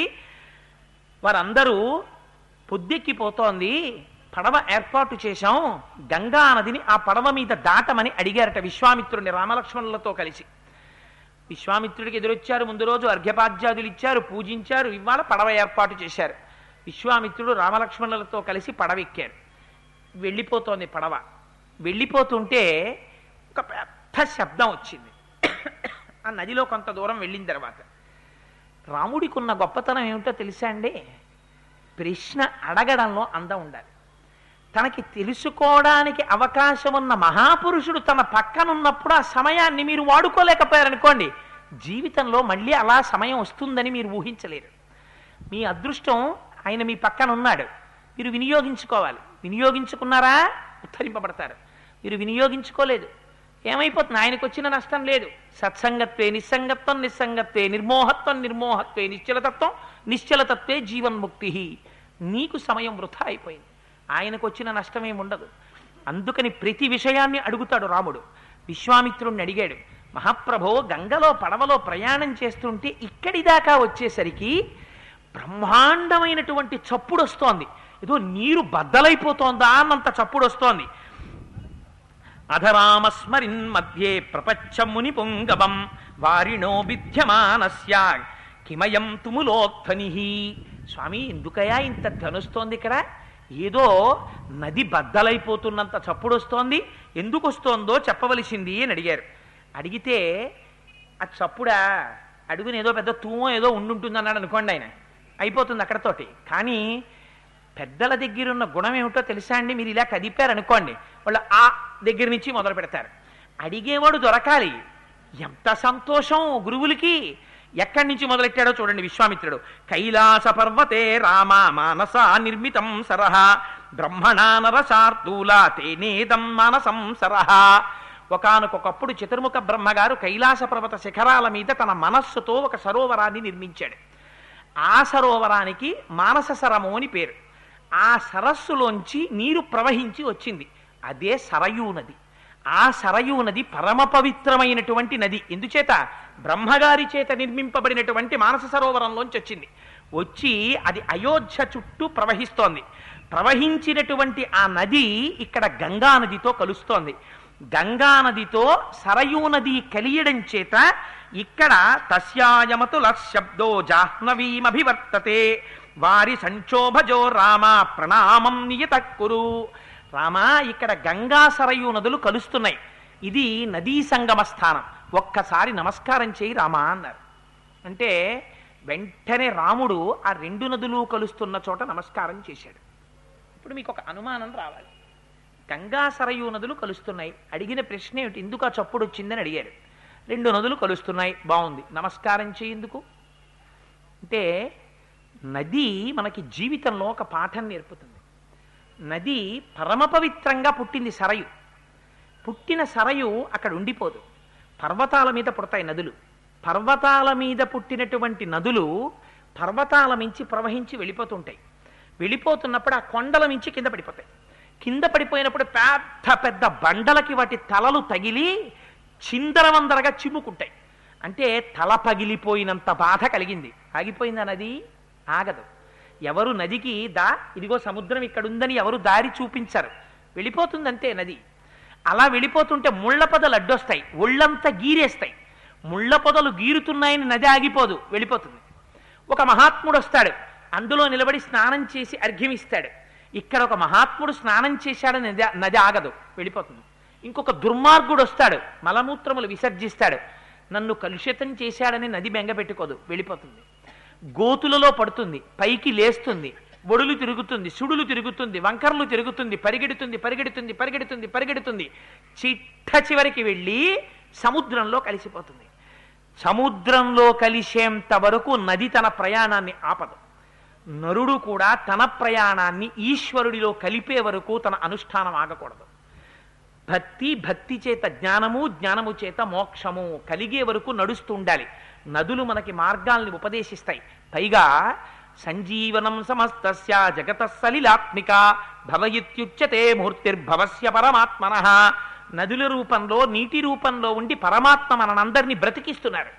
వారందరూ పొద్దెక్కిపోతోంది పడవ ఏర్పాటు చేశాం గంగా నదిని ఆ పడవ మీద దాటమని అడిగారట విశ్వామిత్రుడిని రామలక్ష్మణులతో కలిసి విశ్వామిత్రుడికి ఎదురొచ్చారు ముందు రోజు అర్ఘ్యపాద్యాదులు ఇచ్చారు పూజించారు ఇవాళ పడవ ఏర్పాటు చేశారు విశ్వామిత్రుడు రామలక్ష్మణులతో కలిసి పడవ ఎక్కారు వెళ్ళిపోతోంది పడవ వెళ్ళిపోతుంటే ఒక పెద్ద శబ్దం వచ్చింది ఆ నదిలో కొంత దూరం వెళ్ళిన తర్వాత రాముడికి ఉన్న గొప్పతనం ఏమిటో తెలుసా అండి ప్రశ్న అడగడంలో అందం ఉండాలి తనకి తెలుసుకోవడానికి అవకాశం ఉన్న మహాపురుషుడు తన పక్కనున్నప్పుడు ఆ సమయాన్ని మీరు వాడుకోలేకపోయారనుకోండి జీవితంలో మళ్ళీ అలా సమయం వస్తుందని మీరు ఊహించలేరు మీ అదృష్టం ఆయన మీ పక్కన ఉన్నాడు మీరు వినియోగించుకోవాలి వినియోగించుకున్నారా ఉత్తరింపబడతారు మీరు వినియోగించుకోలేదు ఏమైపోతుంది ఆయనకు వచ్చిన నష్టం లేదు సత్సంగత్వే నిస్సంగత్వం నిస్సంగత్వే నిర్మోహత్వం నిర్మోహత్వే నిశ్చలతత్వం నిశ్చలతత్వే జీవన్ముక్తి నీకు సమయం వృధా అయిపోయింది ఆయనకు వచ్చిన నష్టం ఏమి ఉండదు అందుకని ప్రతి విషయాన్ని అడుగుతాడు రాముడు విశ్వామిత్రుణ్ణి అడిగాడు మహాప్రభో గంగలో పడవలో ప్రయాణం చేస్తుంటే ఇక్కడి దాకా వచ్చేసరికి బ్రహ్మాండమైనటువంటి చప్పుడు వస్తోంది ఏదో నీరు బద్దలైపోతోందా అన్నంత చప్పుడు వస్తోంది అధరామస్మరిన్ మధ్యే ప్రపచ్చముని పొంగవం వారిణో విద్యమానస్య కిమయం తుములోత్థని స్వామి ఎందుకయా ఇంత ధనుస్తోంది ఇక్కడ ఏదో నది బద్దలైపోతున్నంత చప్పుడు వస్తోంది ఎందుకు వస్తోందో చెప్పవలసింది అని అడిగారు అడిగితే ఆ చప్పుడా అడుగుని ఏదో పెద్ద తూమో ఏదో ఉండుంటుంది అన్నాడు అనుకోండి ఆయన అయిపోతుంది అక్కడతోటి కానీ పెద్దల దగ్గర ఉన్న గుణం ఏమిటో తెలుసా అండి మీరు ఇలా కదిపారు అనుకోండి వాళ్ళు ఆ దగ్గర నుంచి మొదలు పెడతారు అడిగేవాడు దొరకాలి ఎంత సంతోషం గురువులకి ఎక్కడి నుంచి మొదలెట్టాడో చూడండి విశ్వామిత్రుడు కైలాస పర్వతే రామ మానస నిర్మితం సరహ బ్రహ్మణా నరశార్దూల తేనేదం మానసం సరహ ఒకానొకప్పుడు చతుర్ముఖ బ్రహ్మగారు కైలాస పర్వత శిఖరాల మీద తన మనస్సుతో ఒక సరోవరాన్ని నిర్మించాడు ఆ సరోవరానికి మానస సరము అని పేరు ఆ సరస్సులోంచి నీరు ప్రవహించి వచ్చింది అదే సరయూ నది ఆ సరయూ నది పరమ పవిత్రమైనటువంటి నది ఎందుచేత బ్రహ్మగారి చేత నిర్మింపబడినటువంటి మానస సరోవరంలోంచి వచ్చింది వచ్చి అది అయోధ్య చుట్టూ ప్రవహిస్తోంది ప్రవహించినటువంటి ఆ నది ఇక్కడ గంగా నదితో కలుస్తోంది గంగా నదితో సరయూ నది కలియడం చేత ఇక్కడ తస్యాయమతుల శబ్దో జాహ్నవీమభివర్తతే వారి సంక్షోభజో రామ ప్రణామం నియత కురు రామా ఇక్కడ గంగా సరయూ నదులు కలుస్తున్నాయి ఇది నదీ సంగమ స్థానం ఒక్కసారి నమస్కారం చేయి రామా అన్నారు అంటే వెంటనే రాముడు ఆ రెండు నదులు కలుస్తున్న చోట నమస్కారం చేశాడు ఇప్పుడు మీకు ఒక అనుమానం రావాలి గంగా సరయూ నదులు కలుస్తున్నాయి అడిగిన ప్రశ్న ఏమిటి ఎందుకు ఆ చప్పుడు వచ్చిందని అడిగారు రెండు నదులు కలుస్తున్నాయి బాగుంది నమస్కారం చేయందుకు అంటే నది మనకి జీవితంలో ఒక పాఠం నేర్పుతుంది నది పరమ పవిత్రంగా పుట్టింది సరయు పుట్టిన సరయు అక్కడ ఉండిపోదు పర్వతాల మీద పుడతాయి నదులు పర్వతాల మీద పుట్టినటువంటి నదులు పర్వతాల మించి ప్రవహించి వెళ్ళిపోతుంటాయి వెళ్ళిపోతున్నప్పుడు ఆ కొండల మించి కింద పడిపోతాయి కింద పడిపోయినప్పుడు పెద్ద పెద్ద బండలకి వాటి తలలు తగిలి చిందరవందరగా చిమ్ముకుంటాయి అంటే తల పగిలిపోయినంత బాధ కలిగింది ఆగిపోయిందా నది ఆగదు ఎవరు నదికి దా ఇదిగో సముద్రం ఇక్కడుందని ఎవరు దారి చూపించరు వెళ్ళిపోతుందంతే నది అలా వెళ్ళిపోతుంటే ముళ్ళ పొదలు అడ్డొస్తాయి ఒళ్ళంతా గీరేస్తాయి ముళ్ళ పొదలు గీరుతున్నాయని నది ఆగిపోదు వెళ్ళిపోతుంది ఒక మహాత్ముడు వస్తాడు అందులో నిలబడి స్నానం చేసి అర్ఘ్యం ఇస్తాడు ఇక్కడ ఒక మహాత్ముడు స్నానం చేశాడని నది నది ఆగదు వెళ్ళిపోతుంది ఇంకొక దుర్మార్గుడు వస్తాడు మలమూత్రములు విసర్జిస్తాడు నన్ను కలుషితం చేశాడని నది బెంగ పెట్టుకోదు వెళ్ళిపోతుంది గోతులలో పడుతుంది పైకి లేస్తుంది ఒడులు తిరుగుతుంది సుడులు తిరుగుతుంది వంకర్లు తిరుగుతుంది పరిగెడుతుంది పరిగెడుతుంది పరిగెడుతుంది పరిగెడుతుంది చిట్ట చివరికి వెళ్ళి సముద్రంలో కలిసిపోతుంది సముద్రంలో కలిసేంత వరకు నది తన ప్రయాణాన్ని ఆపదు నరుడు కూడా తన ప్రయాణాన్ని ఈశ్వరుడిలో కలిపే వరకు తన అనుష్ఠానం ఆగకూడదు భక్తి భక్తి చేత జ్ఞానము జ్ఞానము చేత మోక్షము కలిగే వరకు నడుస్తూ ఉండాలి నదులు మనకి మార్గాల్ని ఉపదేశిస్తాయి పైగా సంజీవనం సమస్తస్య జగత సలిలాత్మిక భవయిత్యుచ్యతే మూర్తిర్భవస్య పరమాత్మన నదుల రూపంలో నీటి రూపంలో ఉండి పరమాత్మ మనందరినీ బ్రతికిస్తున్నారు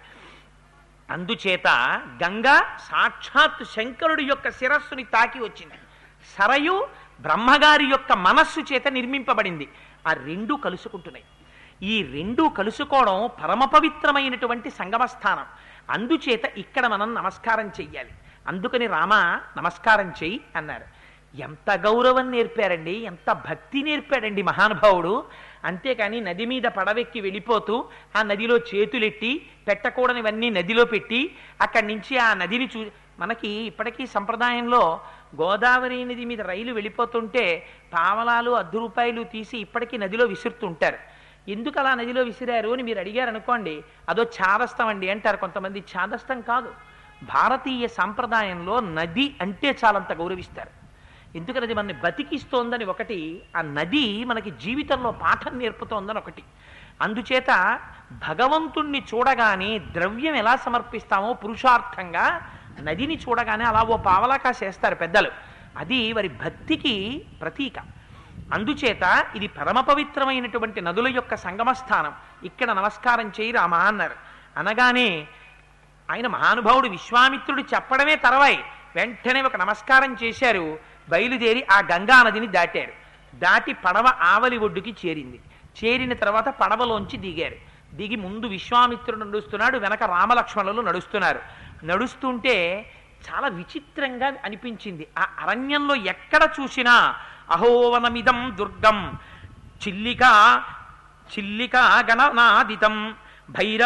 అందుచేత గంగా సాక్షాత్ శంకరుడి యొక్క శిరస్సుని తాకి వచ్చింది సరయు బ్రహ్మగారి యొక్క మనస్సు చేత నిర్మింపబడింది ఆ రెండు కలుసుకుంటున్నాయి ఈ రెండు కలుసుకోవడం పరమ పవిత్రమైనటువంటి సంగమస్థానం అందుచేత ఇక్కడ మనం నమస్కారం చెయ్యాలి అందుకని రామ నమస్కారం చెయ్యి అన్నారు ఎంత గౌరవం నేర్పారండి ఎంత భక్తి నేర్పాడండి మహానుభావుడు అంతేకాని నది మీద పడవెక్కి వెళ్ళిపోతూ ఆ నదిలో చేతులెట్టి పెట్టకూడనివన్నీ నదిలో పెట్టి అక్కడి నుంచి ఆ నదిని చూ మనకి ఇప్పటికీ సంప్రదాయంలో గోదావరి నది మీద రైలు వెళ్ళిపోతుంటే పావలాలు అర్ధ రూపాయలు తీసి ఇప్పటికీ నదిలో విసురుతుంటారు ఎందుకు అలా నదిలో విసిరారు అని మీరు అడిగారు అనుకోండి అదో ఛాదస్తం అండి అంటారు కొంతమంది ఛాదస్తం కాదు భారతీయ సంప్రదాయంలో నది అంటే చాలంత గౌరవిస్తారు ఎందుకని అది మనని బతికిస్తోందని ఒకటి ఆ నది మనకి జీవితంలో పాఠం నేర్పుతోందని ఒకటి అందుచేత భగవంతుణ్ణి చూడగానే ద్రవ్యం ఎలా సమర్పిస్తామో పురుషార్థంగా నదిని చూడగానే అలా ఓ పావలాకా చేస్తారు పెద్దలు అది వారి భక్తికి ప్రతీక అందుచేత ఇది పరమ పవిత్రమైనటువంటి నదుల యొక్క సంగమస్థానం ఇక్కడ నమస్కారం చేయి రామా అన్నారు అనగానే ఆయన మహానుభావుడు విశ్వామిత్రుడు చెప్పడమే తర్వాయి వెంటనే ఒక నమస్కారం చేశారు బయలుదేరి ఆ గంగా నదిని దాటారు దాటి పడవ ఆవలి ఒడ్డుకి చేరింది చేరిన తర్వాత పడవలోంచి దిగారు దిగి ముందు విశ్వామిత్రుడు నడుస్తున్నాడు వెనక రామలక్ష్మణులు నడుస్తున్నారు నడుస్తుంటే చాలా విచిత్రంగా అనిపించింది ఆ అరణ్యంలో ఎక్కడ చూసినా అహోవనమిదం దుర్గం చిల్లిక చిల్లిక గణనాదితం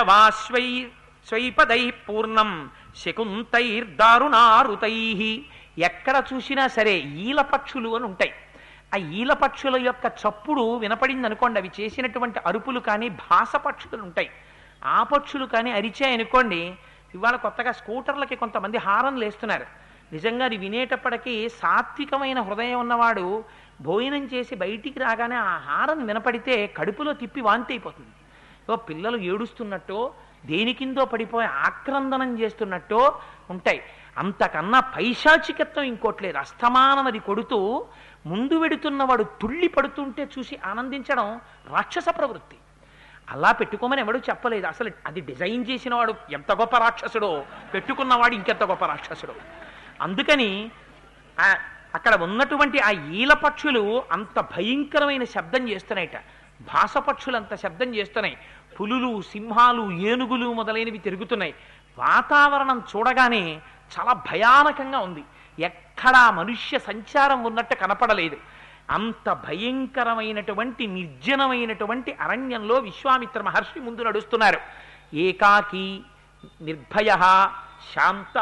భైరవాశ్వై స్వైపదై పూర్ణం శకుంతైర్దారుణారుతై ఎక్కడ చూసినా సరే ఈల పక్షులు అని ఉంటాయి ఆ ఈల పక్షుల యొక్క చప్పుడు వినపడింది అనుకోండి అవి చేసినటువంటి అరుపులు కానీ భాస పక్షులు ఉంటాయి ఆ పక్షులు కానీ అరిచాయనుకోండి ఇవాళ కొత్తగా స్కూటర్లకి కొంతమంది హారన్లు వేస్తున్నారు నిజంగా అది వినేటప్పటికీ సాత్వికమైన హృదయం ఉన్నవాడు భోజనం చేసి బయటికి రాగానే ఆ హారన్ వినపడితే కడుపులో తిప్పి వాంతి అయిపోతుంది ఓ పిల్లలు ఏడుస్తున్నట్టో దేనికిందో పడిపోయి ఆక్రందనం చేస్తున్నట్టో ఉంటాయి అంతకన్నా పైశాచికత్వం ఇంకోట్లేదు అస్తమానం అది కొడుతూ ముందు వెడుతున్నవాడు తుళ్ళి పడుతుంటే చూసి ఆనందించడం రాక్షస ప్రవృత్తి అలా పెట్టుకోమని ఎవడు చెప్పలేదు అసలు అది డిజైన్ చేసిన వాడు ఎంత గొప్ప రాక్షసుడో పెట్టుకున్నవాడు ఇంకెంత గొప్ప రాక్షసుడో అందుకని ఆ- అక్కడ ఉన్నటువంటి ఆ ఈల పక్షులు అంత భయంకరమైన శబ్దం చేస్తున్నాయిట భాస పక్షులు అంత శబ్దం చేస్తున్నాయి పులులు సింహాలు ఏనుగులు మొదలైనవి తిరుగుతున్నాయి వాతావరణం చూడగానే చాలా భయానకంగా ఉంది ఎక్కడా మనుష్య సంచారం ఉన్నట్టు కనపడలేదు అంత భయంకరమైనటువంటి నిర్జనమైనటువంటి అరణ్యంలో విశ్వామిత్ర మహర్షి ముందు నడుస్తున్నారు ఏకాకి నిర్భయ శాంత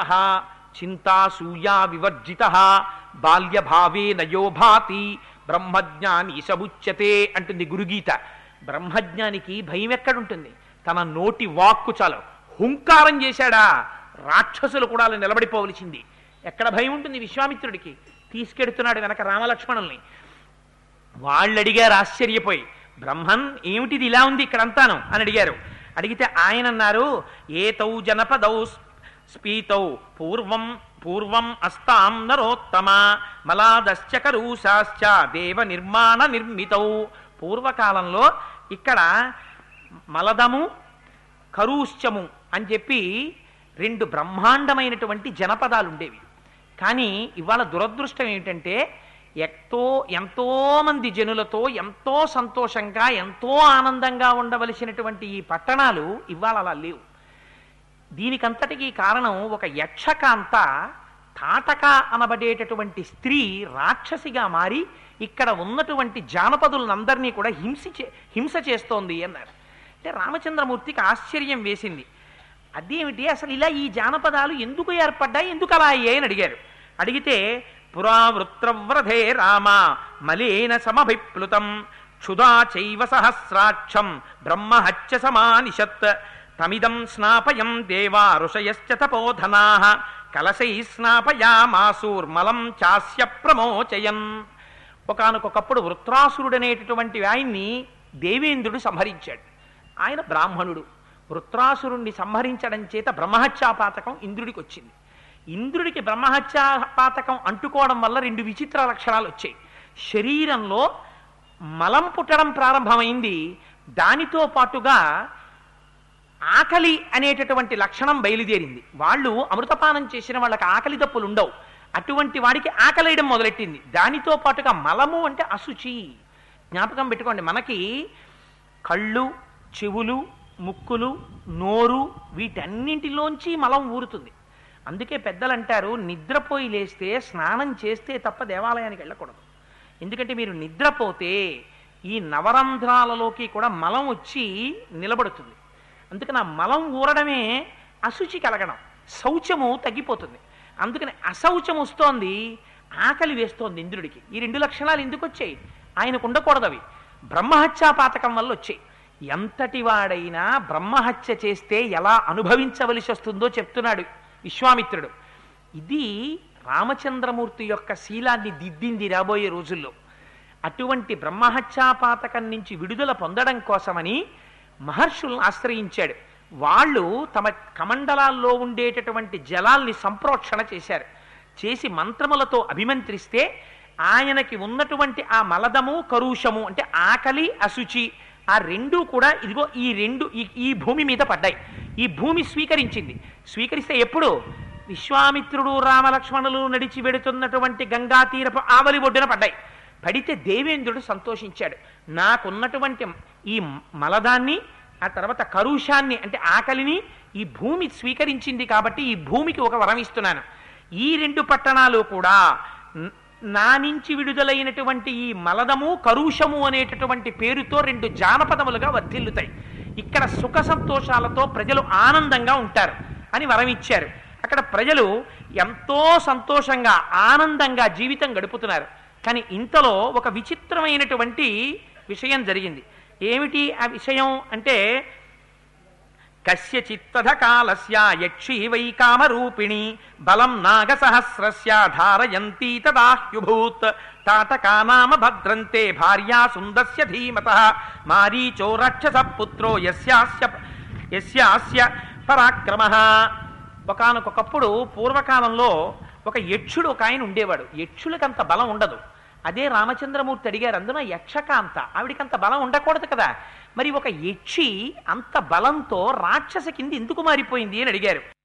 చింతాసూయా వివర్జిత బాల్యభావే నయోభాతి బ్రహ్మజ్ఞాని సముచ్యతే అంటుంది గురుగీత బ్రహ్మజ్ఞానికి భయం ఎక్కడుంటుంది తన నోటి వాక్కు చాలు హుంకారం చేశాడా రాక్షసులు కూడా అలా నిలబడిపోవలసింది ఎక్కడ భయం ఉంటుంది విశ్వామిత్రుడికి తీసుకెడుతున్నాడు వెనక రామలక్ష్మణుల్ని వాళ్ళు అడిగారు ఆశ్చర్యపోయి బ్రహ్మన్ ఏమిటిది ఇలా ఉంది ఇక్కడంతాను అని అడిగారు అడిగితే ఆయన అన్నారు ఏతౌ జనపదౌ స్పీతౌ పూర్వం పూర్వం అస్తాం నరోత్తమ మలాదశ్చ కరూషాశ్చ దేవ నిర్మాణ నిర్మితౌ పూర్వకాలంలో ఇక్కడ మలదము కరూశ్చము అని చెప్పి రెండు బ్రహ్మాండమైనటువంటి జనపదాలు ఉండేవి కానీ ఇవాళ దురదృష్టం ఏమిటంటే ఎంతో ఎంతో మంది జనులతో ఎంతో సంతోషంగా ఎంతో ఆనందంగా ఉండవలసినటువంటి ఈ పట్టణాలు ఇవాళ అలా లేవు దీనికంతటికీ కారణం ఒక యక్షకాంత తాటక అనబడేటటువంటి స్త్రీ రాక్షసిగా మారి ఇక్కడ ఉన్నటువంటి జానపదులందరినీ కూడా హింసి చే- హింస చేస్తోంది అన్నారు అంటే రామచంద్రమూర్తికి ఆశ్చర్యం వేసింది అదేమిటి అసలు ఇలా ఈ జానపదాలు ఎందుకు ఏర్పడ్డాయి ఎందుకు అలా అయ్యాయి అని అడిగారు అడిగితే పురావృత్రవ్రధే రామ మలేన సమభిప్లుతం క్షుదా చైవ సహస్రాక్షం బ్రహ్మహత్య సమానిషత్ తమిదం స్నాపయం దేవా ఋషయశ్చ తపోధనా కలశై స్నాపయామాసూర్మలం చాస్య ప్రమోచయన్ ఒకానొకప్పుడు వృత్రాసురుడనేటటువంటి ఆయన్ని దేవేంద్రుడు సంహరించాడు ఆయన బ్రాహ్మణుడు వృత్రాసురుణ్ణి సంహరించడం చేత బ్రహ్మహత్యాపాతకం ఇంద్రుడికి వచ్చింది ఇంద్రుడికి బ్రహ్మహత్యాపాతకం అంటుకోవడం వల్ల రెండు విచిత్ర లక్షణాలు వచ్చాయి శరీరంలో మలం పుట్టడం ప్రారంభమైంది దానితో పాటుగా ఆకలి అనేటటువంటి లక్షణం బయలుదేరింది వాళ్ళు అమృతపానం చేసిన వాళ్ళకి ఆకలి దప్పులు ఉండవు అటువంటి వాడికి ఆకలేయడం మొదలెట్టింది దానితో పాటుగా మలము అంటే అశుచి జ్ఞాపకం పెట్టుకోండి మనకి కళ్ళు చెవులు ముక్కులు నోరు వీటన్నింటిలోంచి మలం ఊరుతుంది అందుకే పెద్దలు అంటారు నిద్రపోయి లేస్తే స్నానం చేస్తే తప్ప దేవాలయానికి వెళ్ళకూడదు ఎందుకంటే మీరు నిద్రపోతే ఈ నవరంధ్రాలలోకి కూడా మలం వచ్చి నిలబడుతుంది అందుకని ఆ మలం ఊరడమే అశుచి కలగడం శౌచము తగ్గిపోతుంది అందుకని అశౌచం వస్తోంది ఆకలి వేస్తోంది ఇంద్రుడికి ఈ రెండు లక్షణాలు ఎందుకు వచ్చాయి ఆయనకు ఉండకూడదు అవి బ్రహ్మహత్యాపాతకం వల్ల వచ్చాయి ఎంతటి వాడైనా బ్రహ్మహత్య చేస్తే ఎలా అనుభవించవలసి వస్తుందో చెప్తున్నాడు విశ్వామిత్రుడు ఇది రామచంద్రమూర్తి యొక్క శీలాన్ని దిద్దింది రాబోయే రోజుల్లో అటువంటి బ్రహ్మహత్యాపాతకం నుంచి విడుదల పొందడం కోసమని మహర్షులను ఆశ్రయించాడు వాళ్ళు తమ కమండలాల్లో ఉండేటటువంటి జలాల్ని సంప్రోక్షణ చేశారు చేసి మంత్రములతో అభిమంత్రిస్తే ఆయనకి ఉన్నటువంటి ఆ మలదము కరుషము అంటే ఆకలి అశుచి ఆ రెండూ కూడా ఇదిగో ఈ రెండు ఈ ఈ భూమి మీద పడ్డాయి ఈ భూమి స్వీకరించింది స్వీకరిస్తే ఎప్పుడు విశ్వామిత్రుడు రామలక్ష్మణులు నడిచి వెడుతున్నటువంటి గంగా తీరపు ఆవలి ఒడ్డున పడ్డాయి పడితే దేవేంద్రుడు సంతోషించాడు నాకున్నటువంటి ఈ మలదాన్ని ఆ తర్వాత కరుషాన్ని అంటే ఆకలిని ఈ భూమి స్వీకరించింది కాబట్టి ఈ భూమికి ఒక వరం ఇస్తున్నాను ఈ రెండు పట్టణాలు కూడా న- నా నుంచి విడుదలైనటువంటి ఈ మలదము కరుషము అనేటటువంటి పేరుతో రెండు జానపదములుగా వర్ధిల్లుతాయి ఇక్కడ సుఖ సంతోషాలతో ప్రజలు ఆనందంగా ఉంటారు అని వరం ఇచ్చారు అక్కడ ప్రజలు ఎంతో సంతోషంగా ఆనందంగా జీవితం గడుపుతున్నారు కానీ ఇంతలో ఒక విచిత్రమైనటువంటి విషయం జరిగింది ఏమిటి ఆ విషయం అంటే కస్యచిత్తధ కాలస్య యక్షీ వై కామరూపిణి బలం నాగసహస్రస్య ధారయంతీ తదాహ్యుభూత్ తాటకా నామ భద్రంతే భార్యా సుందస్య ధీమత మారీచో రక్షస పుత్రో యస్యాస్య యస్యాస్య పరాక్రమ ఒకనకొకప్పుడు పూర్వకాలంలో ఒక యక్షుడు ఒక ఆయన ఉండేవాడు యక్షులకు అంత బలం ఉండదు అదే రామచంద్రమూర్తి అడిగారు అందున యక్షకాంత ఆవిడికంత బలం ఉండకూడదు కదా మరి ఒక యక్షి అంత బలంతో రాక్షస కింద ఎందుకు మారిపోయింది అని అడిగారు